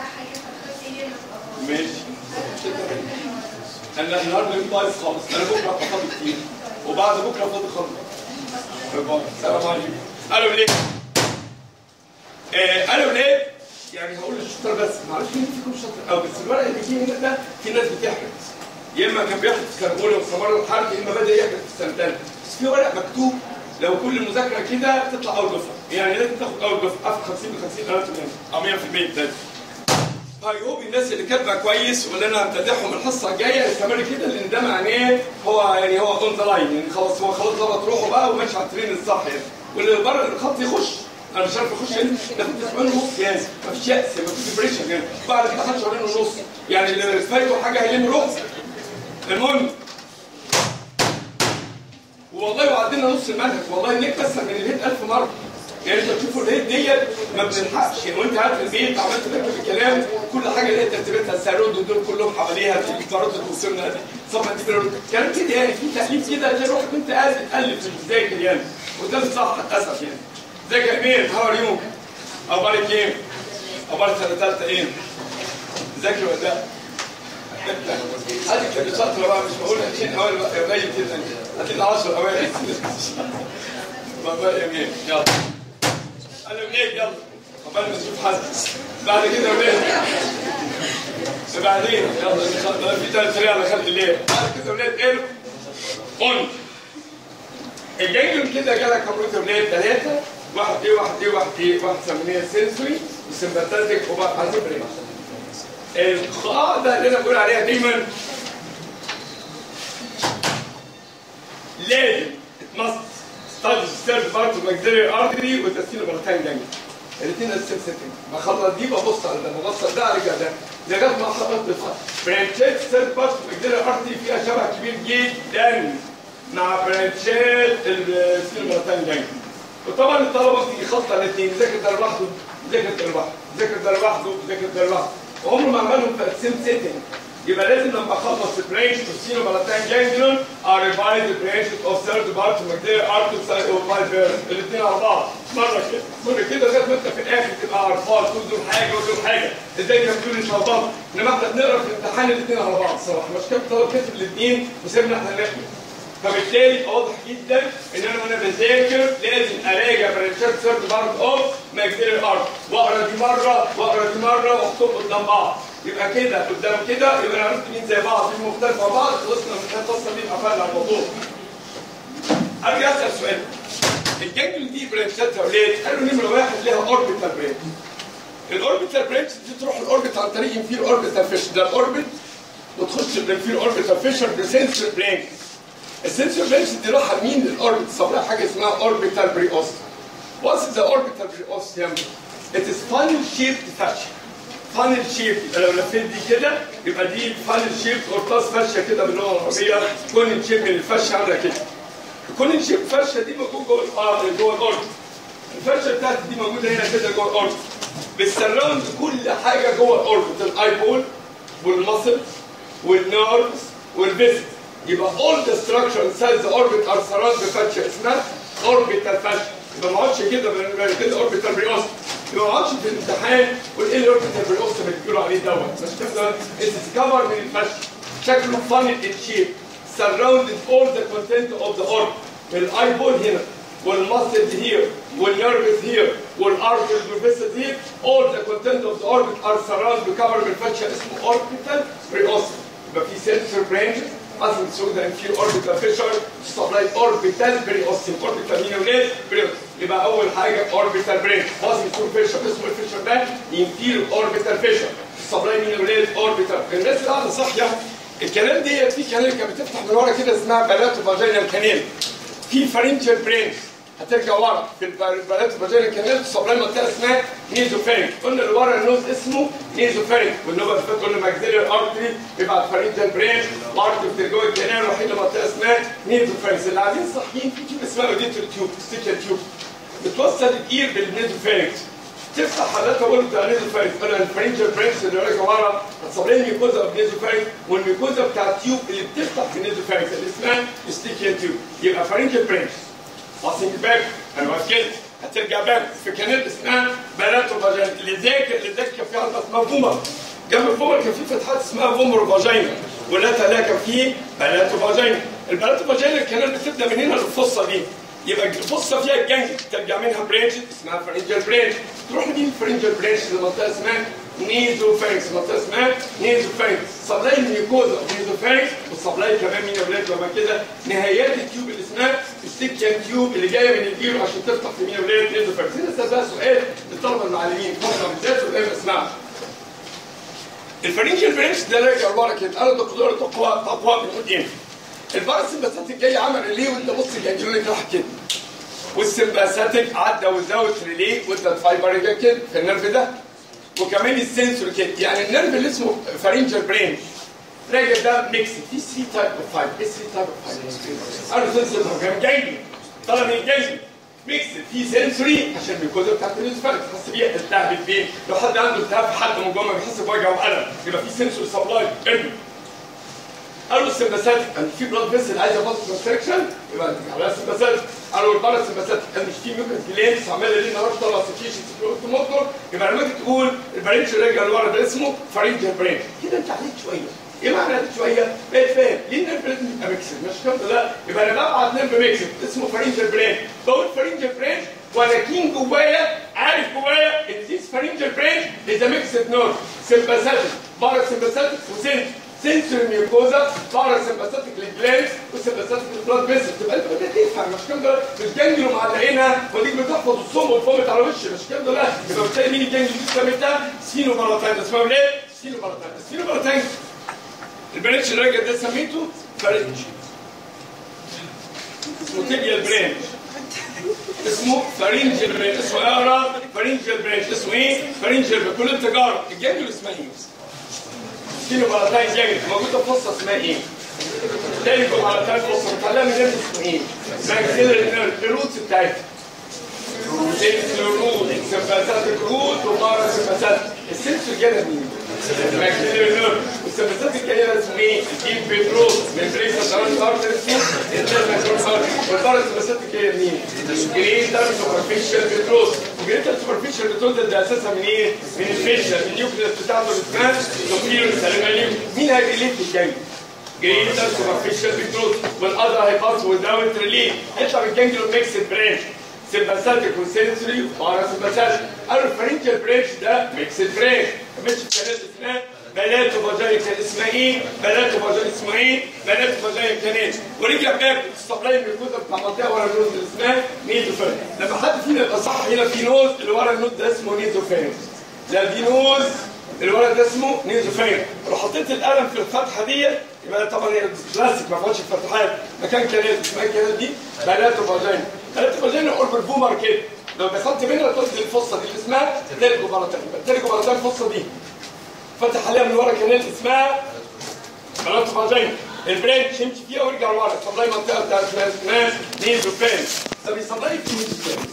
ماشي انا النهارده يوم بايظ خالص انا بكره فاضي كتير وبعد بكره فاضي خالص السلام عليكم الو ليه؟ آه الو ليه؟ يعني هقول للشطار بس معلش مين فيكم شاطر قوي بس الورق اللي بيجي هنا ده في ناس بتحرق يا اما كان بياخد في سنه اولى واستمر الحرب يا اما بدا يحرق في السنه الثانيه بس في ورق مكتوب لو كل مذاكره كده تطلع اول دفعه يعني لازم تاخد اول دفعه في 50 ب 50 درجه او 100% ده هاي هوب الناس اللي كاتبه كويس واللي انا همتدحهم الحصه الجايه يستمر كده لان ده معناه هو يعني هو اون ذا لاين يعني خلاص هو خلاص ظبط روحه بقى وماشي على الترين الصح يعني واللي بره الخط يخش انا مش عارف اخش هنا ده كنت اسبوعين ونص يعني مفيش يأس مفيش ديبريشن يعني بعد كده خد شهرين ونص يعني اللي فايته حاجه هيلم روحه المهم والله وعدينا نص المنهج والله النيك اسهل من الهيد 1000 مره يعني انت تشوفوا الهيد ديت ما بنلحقش يعني وانت قاعد في البيت عملت تكتب الكلام كل حاجه اللي هي ترتيباتها السارود دول كلهم حواليها في الكارات اللي وصلنا دي صفحه دي كلام كده يعني في تاليف كده تلاقي روحك وانت قاعد بتالف مش بتذاكر يعني وده الصح للاسف يعني ازيك يا امير هاو ار يو اخبارك ايه؟ اخبارك سنه ثالثه ايه؟ ذاكر ولا لا؟ هذه كانت شاطره بقى مش بقول 20 اوائل بقى قليل جدا هات لنا 10 اوائل بابا يمين يلا انا منين يلا قبل ما نشوف حد بعد كده منين بعدين يلا في ثلاث سريع على خلق الليل بعد كده منين ايه قول الجنجل كده جالك كمبيوتر منين ثلاثه واحد ايه واحد ايه واحد ايه واحد سميناه سنسوري وسمباتيك وبقى عايزين بريك القاعدة اللي أنا بقول عليها دايما لازم must study third part of maxillary artery وتسكين مرتين جنجل الاثنين اساسيين سكن بخلص دي ببص على ده ببص ده على ده لغايه ما خلصت الخط برانشات ثيرد بارت اوف maxillary artery فيها شبه كبير جدا مع برانشات السكين مرتين جنجل وطبعا الطلبه بتيجي خلطه الاثنين ذاكر ده لوحده ذاكر ده لوحده ذاكر ده لوحده ذاكر ده لوحده عمره ما عملهم في السيم سيتنج يبقى لازم لما اخلص البرانش توسينو بلاتان جانجلون اريفايز البرانش اوف ثيرد بارت ماجدير ارتو سايد اوف فايف الاثنين على بعض مره كده مره كده لغايه ما انت في الاخر تبقى عارفها تقول دول حاجه ودول حاجه ازاي كان دول يتلخبطوا انما احنا بنقرا في الامتحان الاثنين على بعض الصراحه مش كام طالب كتب الاثنين وسيبنا احنا نحكي فبالتالي واضح جدا ان انا وانا بذاكر لازم اراجع برانشات ثيرد بارت اوف ماجدير ارت واقرا دي مره واقرا دي مره واحطهم قدام بعض يبقى كده قدام كده يبقى انا عرفت مين زي بعض مين مختلف مع بعض خلصنا من القصه دي قفلنا الموضوع. ارجع اسال سؤال الجنجل دي برانشاتها ولاد قالوا نمره واحد ليها اوربيتال برانش الاوربيتال برانش دي تروح الاوربت عن طريق ينفير اوربيتال فيش ده الاوربت وتخش بالانفير اوربيتال فيشر بسنسور برينك السنسور برينك دي راحه لمين للاوربت صبرها حاجه اسمها اوربيتال بريوست What's the orbital periosteum? It is funnel shaped fascia. funnel shaped لو لفيت دي كده يبقى دي funnel shaped قرطاس فاشيه كده باللغه العربيه كون شيب من الفاشيه عامله كده. الكون شيب فاشيه دي موجوده جوه الارض جوه الارض. الفاشيه بتاعتي دي موجوده هنا كده جوه الارض. بتسراوند كل حاجه جوه الارض الاي بول والمسل والنيرفز والفيسل يبقى all the structure inside the orbit are surrounded بفاشيه اسمها orbital fascia يبقى ما اقعدش كده بقى كده اوربيتال بريوست يبقى ما اقعدش في الامتحان وايه الاوربيتال بريوست اللي بيقولوا عليه دوت مش كده اتس كفر من الفش شكله فانل ان شيب surrounded all the content of the orb الاي بول هنا والماسل هير والنيرفز هير والارترز والفيسل هير all the content of the orbit are surrounded بكفر من الفش اسمه اوربيتال بريوست يبقى في سنسور برانشز حصل سودا في اوربيتال فيشر سبلاي اوربيتال بريوستيم اوربيتال مين ولاد بريوستيم يبقى اول حاجه اوربيتال برين حصل سودا فيشر اسمه الفيشر ده ينفير اوربيتال فيشر سبلاي مين ولاد اوربيتال الناس اللي قاعده صاحيه الكلام دي في كلام كانت بتفتح من ورا كده اسمها بلاتو فاجينال كانال في فارنجال برين هترجع ورا في البلاتو فاجينال كانال سبلاي منطقه اسمها نيزوفارينج قلنا اللي ورا النوز اسمه نيزوفارينج والنوبه اللي فاتت قلنا ماكسيلر ارتري يبقى فارنجال برين وارتري بترجع الكانال الوحيده منطقه اسمها نيزوفارينج اللي قاعدين صاحيين في تيوب اسمها اوديتور تيوب ستيكر تيوب بتوصل الاير بالنيزوفارينج تفتح حالات اقول بتاع نيزوفارينج انا الفرنجال برينكس اللي راجع ورا هتصب لي الميكوزا بالنيزوفارينج والميكوزا بتاع التيوب اللي بتفتح في النيزوفارينج اللي اسمها ستيكر تيوب يبقى فرنجال برينكس باصنج باك انا وكلت هترجع باك في كانال اسمها بلاتو فاجينا اللي ذاكر اللي ذاكر كان في عضله اسمها فومر جنب الفومر كان في فتحات اسمها فومر فاجينا ولا تلاقي كان في بلاتو فاجينا البلاتو فاجينا الكانال بتبدا من هنا للفصه دي يبقى الفصه فيها الجنج ترجع منها برانش اسمها فرنجال برانش تروح لمين فرنجال برانش لمنطقه اسمها نيزو فارنكس منطقه اسمها نيزو فارنكس سبلاي الميوكوزا نيزو فارنكس والسبلاي كمان مين يا ولاد لما كده نهايات التيوب اللي اسمها ستيكيان تيوب اللي جايه من الجيرو عشان تفتح في مين يا ولاد نيزو فارنكس هنا بقى سؤال للطلبه المعلمين فقره بالذات والان ما اسمعش الفرنجال برانش ده راجع ورا كده انا دكتور تقوى تقوى من قدام الباراسمباثيك جاي عمل ريلي وانت بص الجانجلونيك راح كده والسمباثيك عدى وزاوت ريلي وانت فايبر كده في النرف ده وكمان السنسور كده يعني النرف اللي اسمه فارنجال برين راجع ده ميكس في 3 تايب اوف فايبر ايه 3 تايب اوف فايبر انا سنسور كان جاي لي طلع من جاي ميكس في سنسوري عشان الجزء بتاعت الانسفالت تحس بيها التهب فين لو حد عنده التهاب في حد من جوه بيحس بوجع والم يبقى في سنسور سبلاي ارمي قالوا السمباثيك كان في بلاد فيسل عايزه باس كونستركشن يبقى انت على السمباثيك قالوا البارا سمباثيك كان مش في ميوكس جلانس عماله ليه نهار طلع سكيشن موتور يبقى لما تيجي تقول البرينش راجع لورا ده اسمه فارنجال برين كده انت عليك شويه ايه معنى عليك شويه؟ بقيت فاهم ليه النيرف لازم يبقى ميكسد مش كده لا يبقى انا ببعت نيرف ميكسد اسمه فارنجال برين بقول فارنجال برين ولكن جوايا عارف جوايا ان ذيس فارنجال برين از ميكسد نيرف سمباثيك بارا سمباثيك وسنت سنسور ميوكوزا بارا سمباثيك للجلانس وسمباثيك للبلاد فيسل تبقى انت بدات تفهم مش كده مش جانجلو معلقينها وديك بتحفظ الصم والفومت على وشي مش كده لا يبقى بتلاقي مين الجانجلو دي سميتها سينو باراتاين اسمها ايه؟ سينو باراتاين السينو باراتاين البرانش الراجع ده سميته فرنج اسمه تيبيال برانش اسمه فارنجل برانش اسمه اقرا فارنجل برانش اسمه ايه؟ فارنجل بكل التجاره الجانجلو اسمها ايه؟ كيلو بلاتاين جاجد موجوده في فصه اسمها ايه؟ تاني بلاتاين فصه متعلقه من اسم اسمه ايه؟ ماكسيلر الروتس بتاعتها الروت سمباثاتيك روت وبارا سمباثاتيك السنسور جايه مين؟ ماكسيلر نيرف والسمباثاتيك جايه اسمه ايه؟ الديب بيتروس من بريسا ترانس ارتر اسمه انترناشونال ارتر والبارا سمباثاتيك جايه منين؟ جريتر سوبرفيشال بيتروس وجريتر سوبرفيشال بيتروس ده اساسا من ايه؟ من الفيشل من النيوكليس بتاعته اللي اسمها سوبيريور ساليماليوم مين هيريليت الجاي؟ جريتر سوبرفيشال بيتروس والاذر هيباص ويزاوت ريليف يطلع من جانجلو ميكسد برانش سمباثيك وسنسوري وبارا سمباثيك قالوا الفرنجال برانش ده ميكسد برانش مش الكلام اسمها بلاتو فاجاي كان اسمها ايه؟ بلاتو فاجاي اسمها ايه؟ بلاتو فاجاي كانت ورجع باك السبلاي من الجزء بتاع المنطقه ورا النوز اللي اسمها نيزوفيرنس لما حد فينا يبقى صح هنا في نوز اللي ورا النوز ده اسمه نيزوفيرنس لا دي نوز الولد ده اسمه نيزوفين لو حطيت القلم في الفتحه دي يبقى طبعا هي بلاستيك ما فيهاش الفتحات مكان كنال اسمها الكنال دي بلاتو فاجينا بلاتو فاجينا اوربل بومر كده لو دخلت منها تنزل الفصه دي اللي اسمها تيرجو باراتان تيرجو باراتان الفصه دي فتح عليها من ورا كنال اسمها بلاتو فاجينا البرانش يمشي فيها ويرجع لورا سبلاي منطقه بتاعت اسمها نيزوفين طب يسبلاي في نيزوفين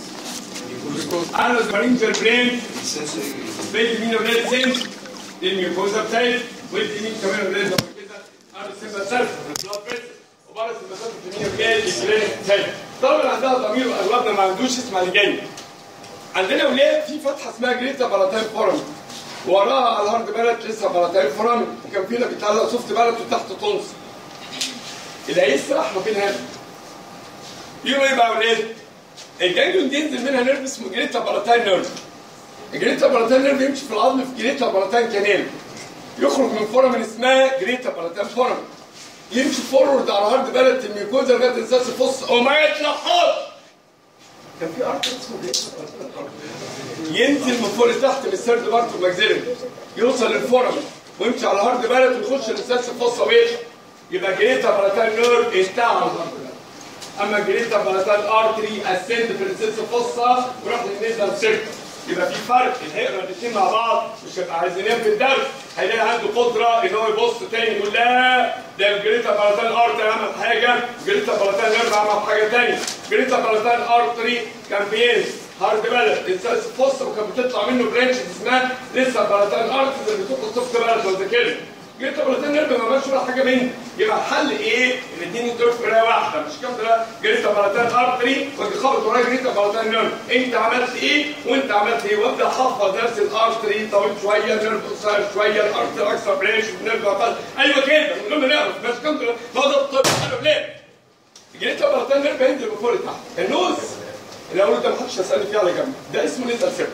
انا سبرينجر برين بيت مين ولاد سنس الميوكوزا بتاعت ودي مين كمان ولاد لما كده انا سيبها سلف البلاد بريشر وبره المسافه في مين ولاد الجرين بتاعت طبعا عندها ضمير واغلبنا ما عندوش اسمها اللي جاي عندنا ولاد في فتحه اسمها جريتا باراتاين فورم وراها على الهارد بلد لسه باراتاين فورم وكان فينا بيتعلق سوفت بلد وتحت طنس اللي هيسرح ما بين هذا يقولوا ايه بقى يا ولاد؟ الجانجلون دي ينزل منها نيرف اسمه جريتا باراتاين نيرف الجريتا باراتاين نيرف يمشي في العظم في جريتا باراتاين كانال يخرج من فورمن اسمها جريتا باراتاين فورمن يمشي فورورد على هارد بلد الميوكوزا لغايه الاساس الفص وما يتلحقش كان في ارت اسمه جريتا باراتاين أرت. ينزل من فوق لتحت من السيرد بارت الماكسيلري يوصل للفورمن ويمشي على هارد بلد ويخش الاساس الفص ويمشي يبقى جريتا باراتاين نيرف انتهى على الهارد بلد اما جريتا باراتال ارتري اسند في السيس فصه وراح للنيزل سيركل يبقى في فرق اللي هيقرا الاثنين مع بعض مش هيبقى عايزينها في الدرس هيلاقي عنده قدره ان هو يبص تاني يقول لا ده الجريتا باراتال ارتري عمل حاجه جريتا باراتال نيرف عمل حاجه ثانيه جريتا باراتال ارتري كان بينزل هارد بلد السيس فصه وكان بتطلع منه برانش اسمها لسه باراتال ارتري اللي بتبقى سوفت بلد لو ذاكرت جيت بلاتين نيرف ما عملش ولا حاجه مني يبقى الحل ايه؟ الاثنين دول في قرايه واحده مش كام ده جريتا بلاتين ارتري وادي خبط ورايا جريتا بلاتين نيرف انت عملت ايه وانت عملت ايه وابدا احفظ درس الارتري طويل شويه نيرف قصير شويه الارتري اكثر بريش نيرف اقل ايوه كده من غير ما نعرف بس كام ده ما ده الطب قالوا ليه؟ جريتا بلاتين نيرف هينزل من فوق لتحت النوز الاول ده ما حدش يسالني فيه على جنب ده اسمه نيزل سيرتم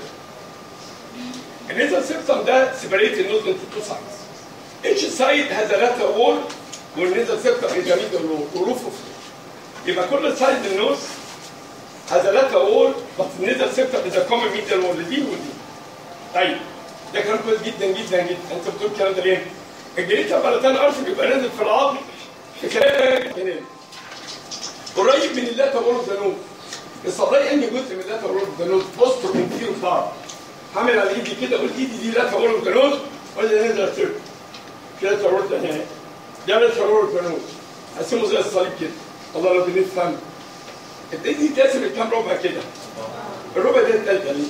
النيزل سيرتم ده سيبريت النوز انتو تو سايدز each side has a lateral wall والنيزل سيبتم is a middle wall ورoof of يبقى كل سايد النوز has a lateral wall but النيزل سيبتم is a common middle wall دي ودي طيب ده كلام كويس جدا جدا جدا انت بتقول الكلام ده ليه؟ الجريتا بلاتان ارش بيبقى نازل في العظم في كلام هنا قريب من اللاتر وول اوف ذا نوز الصدري انهي جزء من اللاتر وول اوف ذا نوز بوستر انفيرو بار هعمل على ايدي كده اقول ايدي دي لاتر وول اوف ذا نوز ولا نيزل سيبتم كده ترورت هنا ده ده ترورت فانوس قسمه زي الصليب كده الله لو بنفهم الدنيا دي تقسم الكام ربع كده الربع ده التالتة ليه؟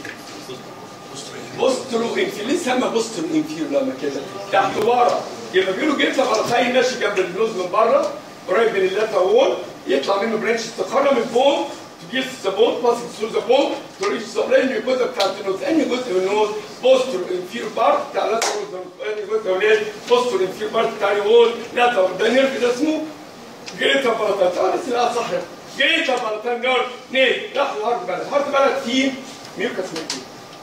بوسترو انفير ليه سمى بوسترو انفير لما كده تحت ورا يبقى بيقولوا جيت غلطاي ماشي جنب النوز من بره قريب من اللاتا وول يطلع منه برانش استقاره من فوق تجيب السبوت باسك ثرو ذا بون تريش السبلاين الجزء بتاع النوز انهي جزء من النوز بوستر انفير بارت بتاع اللاتا وول انهي جزء ولاد بوستر انفير بارت بتاع الوول لاتا وول ده نيرف ده اسمه جريتا بارتان طبعا بس لا صح جريتا بارتان نيرف نيل راح الهارد بلد الهارد بلد فيه ميوكس ميكي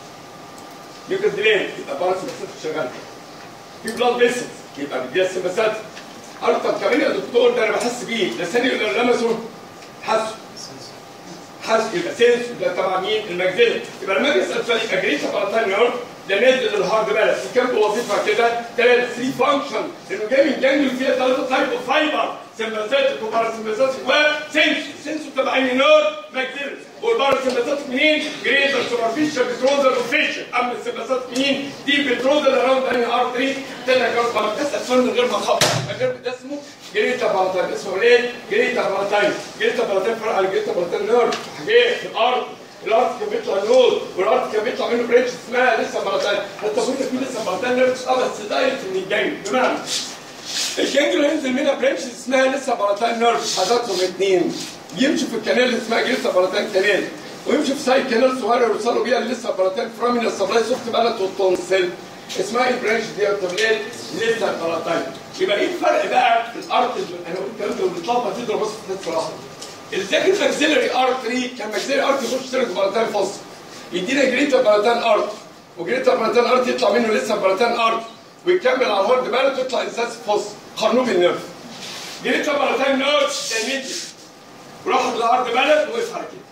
ميوكس ديلين يبقى بارت بس شغال في بلاد فيسلز يبقى بيديها السمباسات قال طب كمان يا دكتور ده انا بحس بيه لساني اللي لمسه حاسه حاسه يبقى سينس ده طبعا مين المجزله يبقى لما اجي اسال سؤال يبقى جريتا بارتان نيرف ده نازل الهارد بلد في كام وظيفه كده ثلاث 3 فانكشن لانه جاي من جانجل فيها ثلاثه تايب اوف فايبر سمباساتيك وباراسمباساتيك وسنس سنس تبع اني نور ماكسيلس والباراسمباساتيك منين؟ جريتر سوبرفيشال بتروزر وفيشال اما السمباساتيك منين؟ دي بتروزر اراوند اني ار 3 تاني جرس ما تسال سؤال من غير ما اخبط الجرب ده اسمه جريتا باراتاين اسمه ايه؟ جريتا باراتاين جريتا باراتاين فرق على جريتا باراتاين نيرف حاجات في الارض الارض كان بيطلع نور والارض كان بيطلع منه بريتش اسمها لسه باراتاين حتى قلنا في لسه باراتاين نيرف اه بس دايركت من الجنج بمعنى الجنجل هينزل منها برانش اسمها لسه باراتان نيرف حاجاتهم اثنين يمشي في الكنال اللي اسمها لسه باراتان كنال ويمشي في سايد كنال صغيره يوصلوا بيها لسه باراتان فرامينا السبلاي سوفت بلد والتونسل اسمها ايه البرانش دي يا طبيعي لسه باراتان يبقى ايه الفرق بقى في الارت انا قلت الكلام ده وبنطلع تضرب بس في الحته واحده الذاكر الماكسيلري ارتري كان ماكسيلري ارتري يخش سيرك باراتان فصل يدينا جريتا باراتان ارت وجريتا باراتان ارت يطلع منه لسه باراتان ارت ويكمل على الهارد بلد ويطلع انساس فص خرنوب النيرف جريتا باراتان نيرف دايمتري وراح للهارد بلد وقف على كده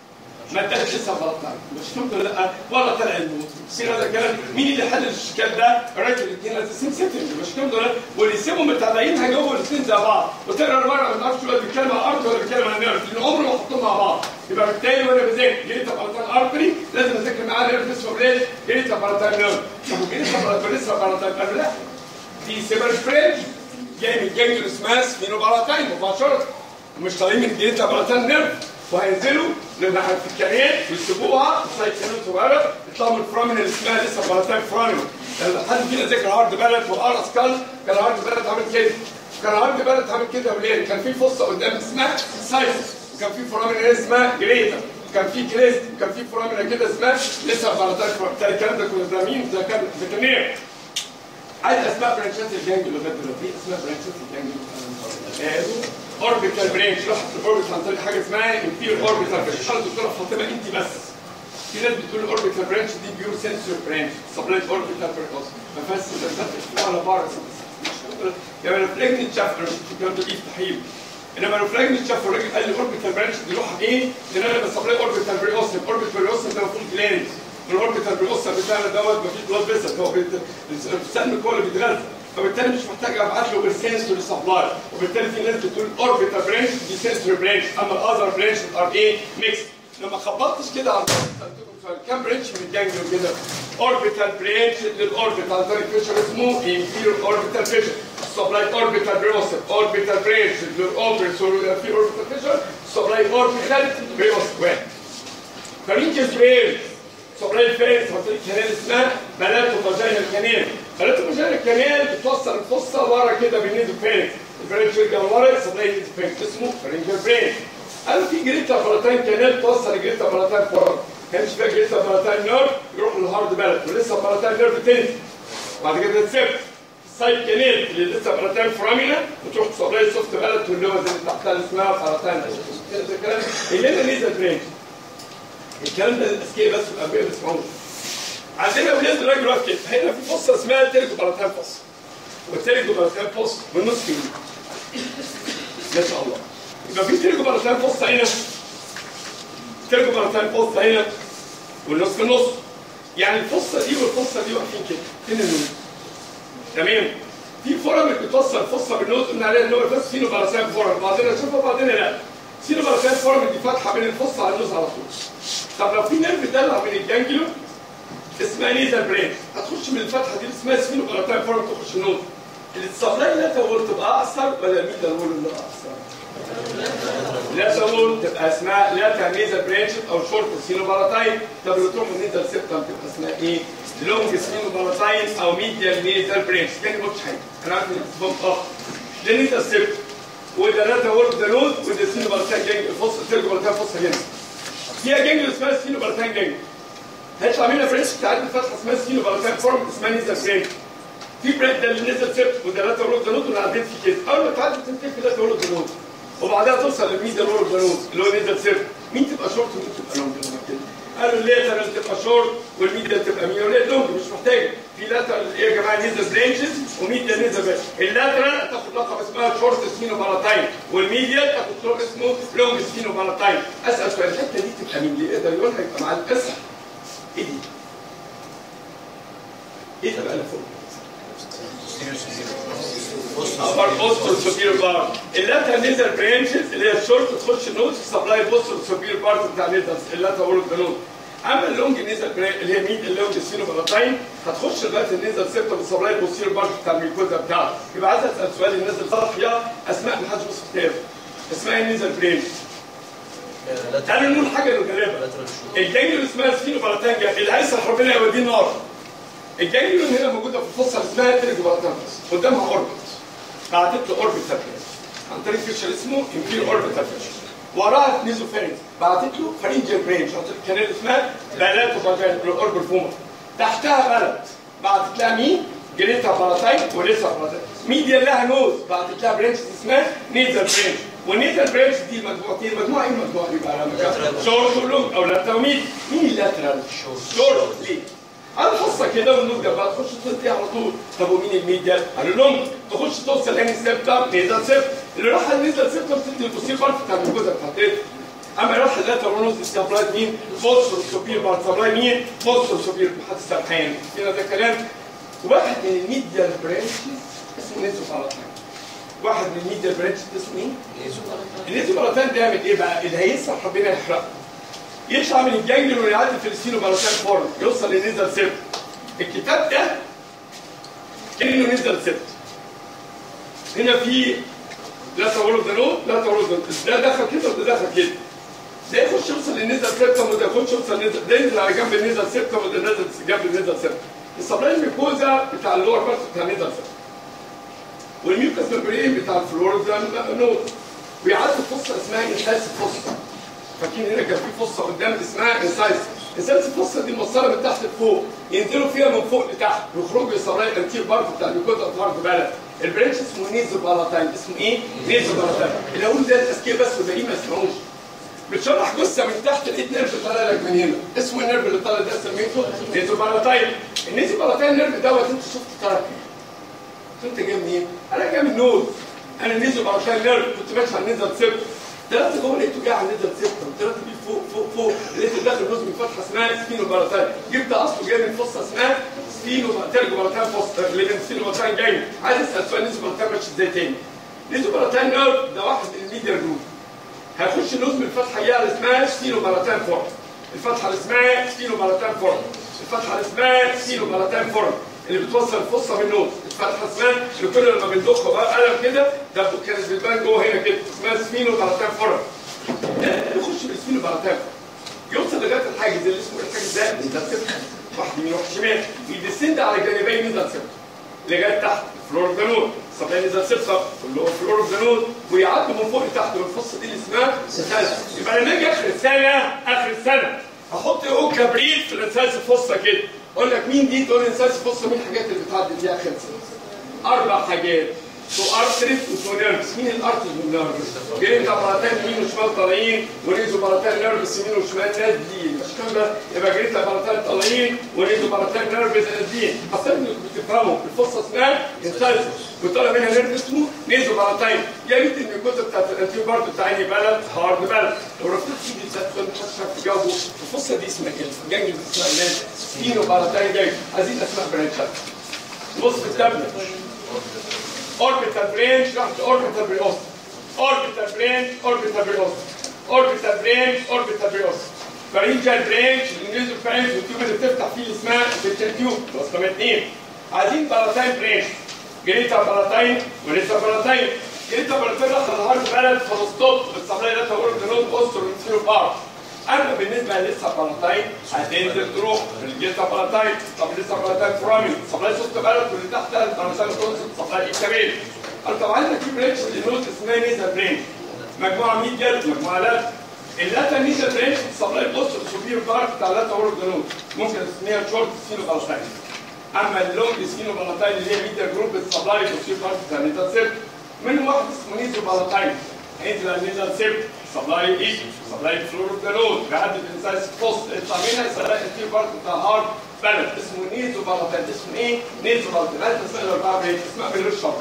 ما انتهتش لسه غلطان مش فهمت ولا لا ولا طلع الموت يصير هذا الكلام مين اللي حل الاشكال ده؟ الراجل الاثنين اساسين ستر مش فهمت ولا لا واللي يسيبهم متابعين هيجاوبوا الاثنين زي بعض وتقرا المره ما تعرفش ولا بيتكلم على ارض ولا بيتكلم على نيرف لان عمره ما حطهم مع بعض يبقى بالتالي وانا بذاكر جريتا باراتان ارتري لازم اذاكر معاه نيرف اسمه ليه؟ جريتا باراتان نيرف طب جريتا باراتان لسه باراتان قال لا دي سيبر فرينج جاي من جانجلوس ماس فينو باراتاين مباشره ومش طالعين من جريتا باراتان نيرف وهينزلوا لما في الكارير ويسيبوها سايت كانت صغيره يطلعوا من الفرامين اللي اسمها لسه باراتاين فرامين لما حد فينا ذاكر هارد بلد وقرا سكال كان هارد بلد عامل كده كان هارد بلد عامل كده وليه؟ كان في فصه قدام اسمها سايتس وكان في فرامين اسمها جريتا كان في كريست كان في فرامين كده اسمها لسه باراتاين فرامين الكلام ده كنا فاهمين ده كان ذاكرناه عايز اسماء برانشات الجانجل لغايه دلوقتي اسماء برانشات الجانجل اوربيتال برانش رحت الاوربيتال عن طريق حاجه اسمها انفير اوربيتال برانش قالت الدكتوره فاطمه انت بس في ناس بتقول الاوربيتال برانش دي بيور سنسور برانش سبلايت اوربيتال برانش ما فيهاش سنسور ولا بارس يعني لو فلاجنت شاف انا شفت الكلام ده يستحيل انما لو فلاجنت شاف الراجل قال لي اوربيتال برانش دي روحها ايه؟ لان انا بسبلاي اوربيتال بريوسم اوربيتال بريوسم ده المفروض جلاند الاوربيتال بريوسم بتاعنا دوت مفيش بلاد فيسل هو السهم كله بيتغذى فبالتالي مش محتاج ابعت له بالسنسور سبلاي وبالتالي في ناس بتقول اوربيتال برانش دي سنسور برانش اما الاذر برانش ار ايه ميكس لما خبطتش كده على كام برانش من الجانجليون كده اوربيتال برانش للاوربيتال عن طريق فيشر اسمه انفيرور اوربيتال فيشر سبلاي اوربيتال بريوسم اوربيتال برانش للاوربيتال في اوربيتال فيشر سبلاي اوربيتال بريوسم واحد فرينكس برانش سبلاي فيرس عن طريق كنال اسمها بلاتو فاجينال كانال بلاتو فاجينال كانال بتوصل الفصه ورا كده بالنيزو فيرس البرانش يرجع ورا سبلاي نيزو فيرس اسمه فرينكس برانش قالوا في جريتا براتين كانال توصل جريتا براتين فورا كانش فيها جريتا براتين نيرف يروح للهارد بلد ولسه براتين نيرف تاني وبعد كده تسيب السايد كانال اللي لسه براتين فرامينا وتروح تصبلاي سوفت بلد واللي هو زي اللي تحتها اللي اسمها براتين الكلام اللي هنا نيزل برانش الكلام ده الاذكياء بس والانبياء بيسمعوه عندنا ولاد الراجل واقف كده هنا في فصه اسمها تيرجو براتين فص والتيرجو براتين فص بالنص كيلو ما شاء الله يبقى في تيرجو براتين فص هنا تيرجو براتين فص هنا والنص في النص يعني الفصه دي والفصه دي واقفين كده فين النوز تمام في فرم بتوصل الفصه بالنوز قلنا عليها ان هو بس فينو براتين فرم بعدين اشوفها بعدين لا سينو براتين فرم دي فاتحه بين الفصه على النوز على طول طب لو في نيرف طلع من الجانجلو اسمها نيزل برين هتخش من الفتحه دي اسمها سفينو باراتاين فورم تخش النوز السبلاي لا تقول تبقى اقصر ولا الميدا تقول انها اقصر لا تقول تبقى اسمها لا نيزل برانش او شورت سينو باراتاين طب لو تروح النيزل سيبتم تبقى اسمها ايه؟ لونج سينو باراتاين او ميديال نيزل برانش كان ما قلتش حاجه انا عارف ان الاسبوع اه ده نيزل سيبتم وده لا تقول ده نوز وده سينو باراتاين جانج الفص ترجع باراتاين فص هنا فيها جانجل اسمها سينو باراتان جانجل هيطلع منها برانش بتاعت الفتحه اسمها سينو باراتان فورم اسمها نيزل برانش في برانش ده اللي نزل سبت وده لا تقول ده نوت واللي عديت فيه كده اول ما تعدي تنتهي في لا تقول ده نوت وبعدها توصل للميدل وورد ده نوت اللي هو نزل سبت مين تبقى شورت ومين تبقى لونج كده قالوا الليترال تبقى شورت والميدل تبقى مين وليه لونج مش محتاجه في لاترال ايه يا جماعه نزل برانشز وميدل نزل برانش اللاترال تاخد لقب اسمها شورت سينو باراتاين والميديال تاخد لقب اسمه لونج سينو باراتاين اسال سؤال الحته دي تبقى مين اللي يقدر يقولها يبقى مع الاسم ايه دي؟ ايه ده بقى اللي فوق؟ ابر بوستر سوبير بار اللاتر نيزل برانشز اللي هي الشورت تخش النوز سبلاي بوستر سوبير بارت بتاع نيزل اللاتر اورد نوز اما اللونج نيزل اللي هي ميد اللونج سينو بلاتاين هتخش لغايه النيزل سيبتم سبلاي بوستير بارت بتاع الميكوزا بتاعته يبقى عايز اسال سؤال الناس اللي صافيه اسماء ما حدش بص في كتاب اسمها ايه نيزل برانش تعالوا نقول حاجه غريبه الجانجل اسمها سفينو بلاتانجا اللي هيسرح ربنا يوديه نار الجانجل هنا موجوده في الفصل اسمها ترجو بلاتانجا قدامها اوربت بعتت له اوربت تابلت عن طريق فيشر اسمه انفير اوربت فيشر وراها نيزوفيرنس بعتت له فرينجل برينج عن طريق كانال اسمها بلاتو فاجين الاوربل فوما تحتها بلد بعتت لها مين؟ جريتا بلاتاين وليسا بلاتاين ميديا لها نوز بعتت لها برينش اسمها نيزل برينش والنيزل برينش دي مجموعتين مجموعه ايه المجموعه دي بقى؟ شورت ولونج او لاترال مين اللاترال؟ شورت ليه؟ على الفصه كده والنوز جنبها تخش تنتهي على طول طب ومين الميديا؟ قالوا لهم تخش توصل هاني سيبتم نيزل سيبت اللي راح النيزل سيبتم تدي الفوسيل بارت بتاع الجزء بتاعت اما راح اللاتر ونص سبلاي مين فوسفور سوبير بارت سبلاي مين فوسفور سوبير محط السرحان هنا ده كلام واحد من الميديال برانشز اسمه نيزو بالاتان واحد من الميديال برانشز اسمه ايه؟ النيزو بالاتان ده يعمل ايه بقى؟ اللي هيسرح ربنا يحرقه يطلع من الجنجل ويعدي في السينو بالاتان فورم يوصل لنيزل سيرت الكتاب ده كانه نزل سبت هنا في لا تورد ده نوت لا تورد ده ده دخل كده وده دخل كده ده يخش يوصل للنزل سبتم وده يخش يوصل للنزل ده ينزل على جنب النزل سبتم وده نازل جنب النزل سبتم السبلاين ميكوزا بتاع اللور بارت بتاع النزل سبتم والميوكس ممبرين بتاع الفلورد نوت ويعدي فصه اسمها انسايس فصه فاكرين هنا كان في فصه قدام اسمها انسايس انسايس الفصه دي موصله من تحت لفوق ينزلوا فيها من فوق لتحت يخرجوا يصلي الانتير بارت بتاع الميكوزا بارت بلد البرانش اسمه نيزو بالاتاين اسمه ايه؟ نيزو بالاتاين اللي اقول ده التسكيه بس والباقيين ما يسمعوش بتشرح جثه من تحت لقيت نيرف طالع لك من هنا اسمه النيرف اللي طالع ده سميته نيزو بالاتاين النيزو بالاتاين النيرف دوت انت شفت طالع فين؟ انت جاي منين؟ انا جاي من نوز انا نيزو بالاتاين نيرف كنت ماشي على النيزل سيبت طلعت جوه لقيته جاي على النيزل سيبت طلعت بيه فوق فوق فوق لقيته داخل جزء من فتحه اسمها سبينو بالاتاين جبت اصله جاي من فصه اسمها سبينو ترجو بالاتاين فصه اللي من سبينو بالاتاين جاي عايز اسال سؤال نيزو بالاتاين ماشي ازاي تاني نيزو بالاتاين نيرف ده واحد من الميديا جروب هيخش لوز من الفتحه اللي اللي اسمها ستيلو باراتان فورم الفتحه اللي اسمها ستيلو باراتان فورم الفتحه اللي اسمها ستيلو باراتان فورم اللي بتوصل الفصه بالنوز الفتحه اسمها اللي كل لما بندخها بقى قلم كده ده كانت بتبان جوه هنا كده اسمها سفينو باراتان فورم ده يخش بالسفينو باراتان يوصل لغايه الحاجز اللي اسمه الحاجز ده ميزان سبت واحد يمين واحد شمال يدسند على جانبي ميزان سبت لغايه تحت فلور اوف ذا نود سبلاي نزل سبسة اللي هو فلور اوف ذا نود ويعدوا من فوق لتحت من الفصه دي اللي اسمها سلسله يبقى لما اجي اخر السنه اخر السنه هحط اهو كبريت في الانساس الفصه كده اقول لك مين دي تقول لي انساس الفصه مين الحاجات اللي بتعدي فيها اخر السنه اربع حاجات تو ارتريت وتو نيرفز مين الارتريت والنيرفز؟ جايين بلاتان يمين وشمال طالعين وريزو بلاتان نيرفز يمين وشمال نازلين مش كده يبقى جريت بلاتان طالعين وريزو بلاتان نيرفز نازلين اصلا انكم بتفهموا الفصه اسمها انسايز وطالع منها نيرف اسمه نيزو بلاتين يا ريت ان الجزء بتاعت الانتيو برضه بتاعي بلد هارد بلد لو رفضت تيجي تسال سؤال مش هتعرف تجاوبه الفصه دي اسمها ايه؟ الجنج اسمها الناس سبينو بلاتين جاي عايزين اسماء برانشات بص في التابلت orbital branch راحت orbital بريوس orbital branch orbital بريوس orbital branch orbital بريوس pharyngeal branch الانجليزي فرانش والتيوب اللي بتفتح فيه اللي اسمها التيوب رقم اثنين عايزين بلاتين برانش جريتا بلاتين ولسه بلاتين جريتا بلاتين راح الهارد بلد فلسطوط بتستعملها داتا ورد نود اوستر ونسيرو بار اما بالنسبه لسه بلاتين هتنزل تروح الجيتا بلاتين طب لسه بلاتين فرامل سبلاي سوست بلد واللي تحت البلاتين كونسبت سبلاي اكتابيل انا طبعا عندك في برانش لنود اسمها نيزا برانش مجموعه ميديال مجموعه لات اللاتا نيزا برانش سبلاي بوست سوبير بارت بتاع لاتا ورد نود ممكن تسميها شورت سينو بلاتين اما اللونج سينو بلاتين اللي هي ميديا جروب سبلاي بوستير بارت بتاع نيزا سيرت منهم واحد اسمه نيزو بلاتين هينزل على النيزا سيرت سبلاي ايه؟ سبلاي فلور اوف ذا نود بيعدي الانسايس بوست يطلع منها يسرق التير بارت بتاع هارد بلد اسمه نيزو بلاتين اسمه ايه؟ نيزو بلاتين عايز تسال الاربعه بريك اسمها من غير شرط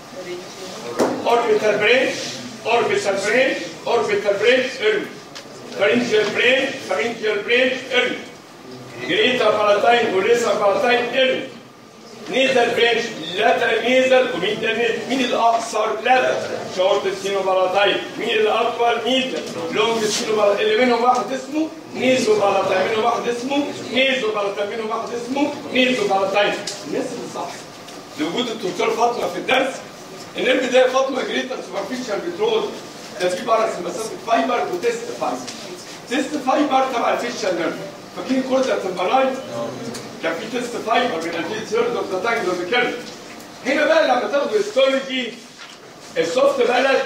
orbital branch orbital branch orbital branch early pharyngeal branch pharyngeal branch early greater palatine وليسر palatine early nasal branch lateral nasal وميديال nasal مين الاقصر lateral short سينوبالاتاين مين الاطول ميديال لونج سينوبالاتاين اللي منهم واحد اسمه نيزو بالاتاين منهم واحد اسمه نيزو بالاتاين منهم واحد اسمه نيزو بالاتاين الناس اللي صح لوجود الدكتور فاطمه في الدرس النيرف ده فاطمه جريتا سوبرفيشال بترول ده في بارس مسافه فايبر وتيست فايبر تيست فايبر تبع الفيشال نيرف فاكرين كوردا تمبرايت كان في تيست فايبر من الفيل ثيرد اوف ذا تانجل اوف ذا هنا بقى لما تاخدوا هيستولوجي السوفت بلد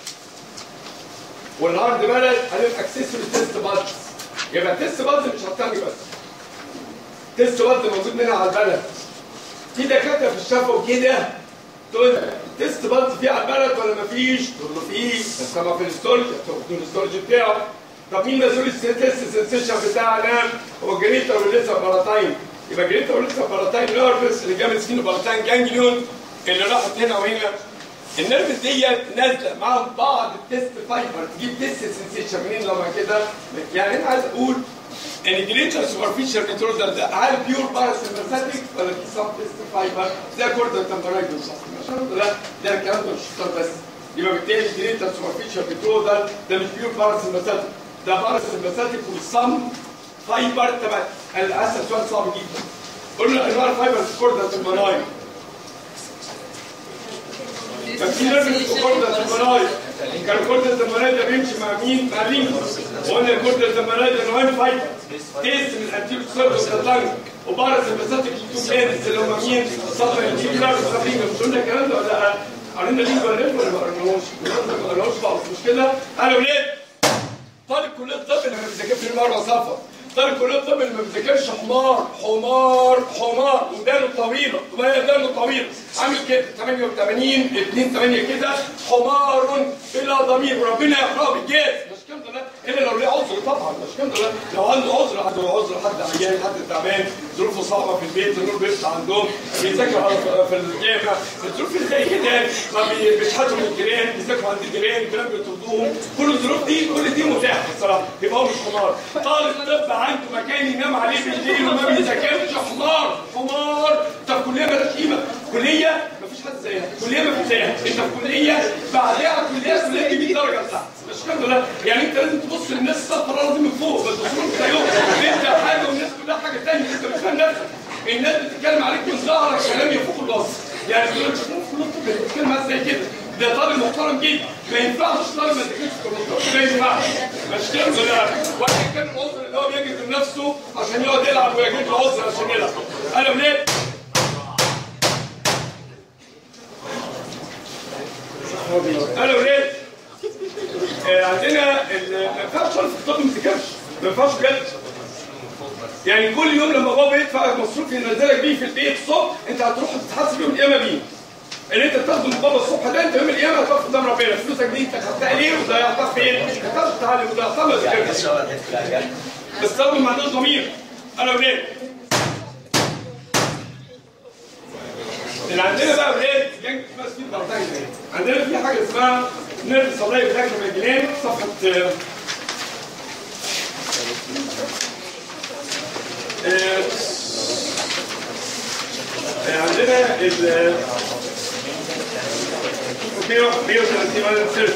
والهارد بلد هنبقى اكسسوري تيست بادز يبقى تيست بادز مش هتاني بس تيست بادز موجود منها على البلد في دكاتره في الشفا كده تقول تيست بادز فيه على البلد ولا مفيش؟ تقول له فيه بس طبعا في الاستورج هتاخدوا الاستورج بتاعه طب مين مسؤول التيست سنسيشن بتاعنا؟ هو جريتا ولسه باراتاين يبقى جريتا ولسه باراتاين نيرفس اللي جاب سكينو باراتاين جانجليون اللي راحت هنا وهنا النيرفز ديت نازله معاهم بعض التست فايبر تجيب تست سنسيشن منين لما كده يعني انا عايز اقول ان جريتر سوبرفيشال كنترول ده هل بيور باراسمباثيك ولا في سب تست فايبر زي كوردا تمبرايد عشان ده ده الكلام ده مش شطار بس يبقى بالتالي جريتر سوبرفيشال كنترول ده ده مش بيور باراسمباثيك ده باراسمباثيك والسم فايبر تبع للاسف سؤال صعب جدا قلنا انواع الفايبر في كوردا تمبرايد ففي نرفز كوردا تمبرايد كان كوردا تمبرايد ده بيمشي مع مين؟ مع مين؟ وقلنا الكوردا تمبرايد ده نوعين فايبر تيس من الانتيرو سيرفس والتلانج وبارس الباساتيك تو كانز اللي هم مين؟ صفر الانتيرو سيرفس مش قلنا الكلام ده ولا لا؟ قرينا ليه ولا ولا ما قريناهوش؟ ما قريناهوش خالص مش كده؟ انا ولاد طالب كليه الطب اللي ما بيذاكرش مره سفر طالب كليه الطب اللي ما بيذاكرش حمار حمار حمار ودانه طويله ودانه طويله عامل كده 88 2 8 كده حمار بلا ضمير وربنا يقرأ بالجاز مش كده لا الا لو ليه عذر طبعا مش كده لا لو عنده عذر عنده عذر حد عيان حد تعبان ظروفه صعبه في البيت النور بيفتح عندهم بيذاكر على- في الجامع الظروف اللي زي كده ما بي- بيشحتوا من الجيران بيذاكروا عند الجيران الجيران بيطردوهم كل الظروف دي كل دي متاحه الصراحه يبقى هو مش حمار طالب طب عنده مكان ينام عليه بالليل وما بيذاكرش حمار حمار انت في كليه مالهاش قيمه كليه مفيش حد زيها كليه مفيش زيها انت في كليه بعدها كليه كليه دي 100 درجه بتاعت مش كده لا يعني انت لازم تبص للناس الصفراء دي من فوق ما تبصش زيهم انت حاجه والناس كلها حاجه ثانيه انت مش فاهم نفسك الناس بتتكلم عليك من ظهرك كلام يفوق الوصف يعني بيقول لك بتتكلم معاك زي كده ده طالب محترم جدا ما ينفعش طالب ما يذاكرش في الكمبيوتر ما ينفعش مش كده ولا واحد كان العذر اللي هو بيجد نفسه عشان يقعد يلعب ويجيب له عذر عشان يلعب انا ولاد انا ولاد آه، عندنا ال- ما ينفعش طالب في الطب ما يذاكرش ما ينفعش بجد يعني كل يوم لما بابا يدفع مصروف ينزلك بيه في البيت الصبح انت هتروح تتحاسب يوم القيامه بيه اللي انت بتاخده من بابا الصبح ده انت يوم القيامه هتقف قدام ربنا فلوسك دي انت خدتها ليه وضيعتها فين؟ ما ينفعش تتعلم وضيعتها ما ذاكرتش بس طالب ما عندوش ضمير انا ولاد اللي عندنا بقى ولاد جنج اسمها سبيد بارتايز عندنا في حاجه اسمها نيرف سبلاي بتاعت الجنين صفحه آه، آه، آه، عندنا ال 130 ولا سيرت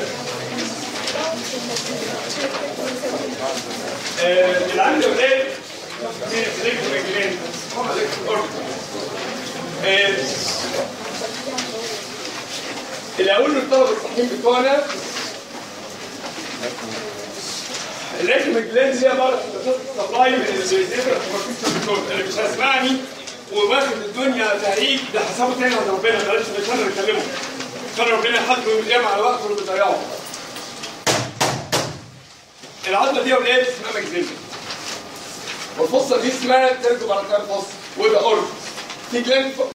اللي عندي ولاد في رجل رجلين هم عليك الارض اللي اقول للطلبه الصحيين بتوعنا لكن الجلاند دي عباره عن سبلاي من اللي اللي مش هيسمعني وواخد الدنيا تهريج ده حسابه تاني عند ربنا بلاش مش انا نكلمه عشان ربنا يحاسبه يوم القيامه على وقته اللي بيضيعه العضله دي يا ولاد اسمها مجزمه والفصه دي اسمها ترجو بركان فص وده قرب في جلاند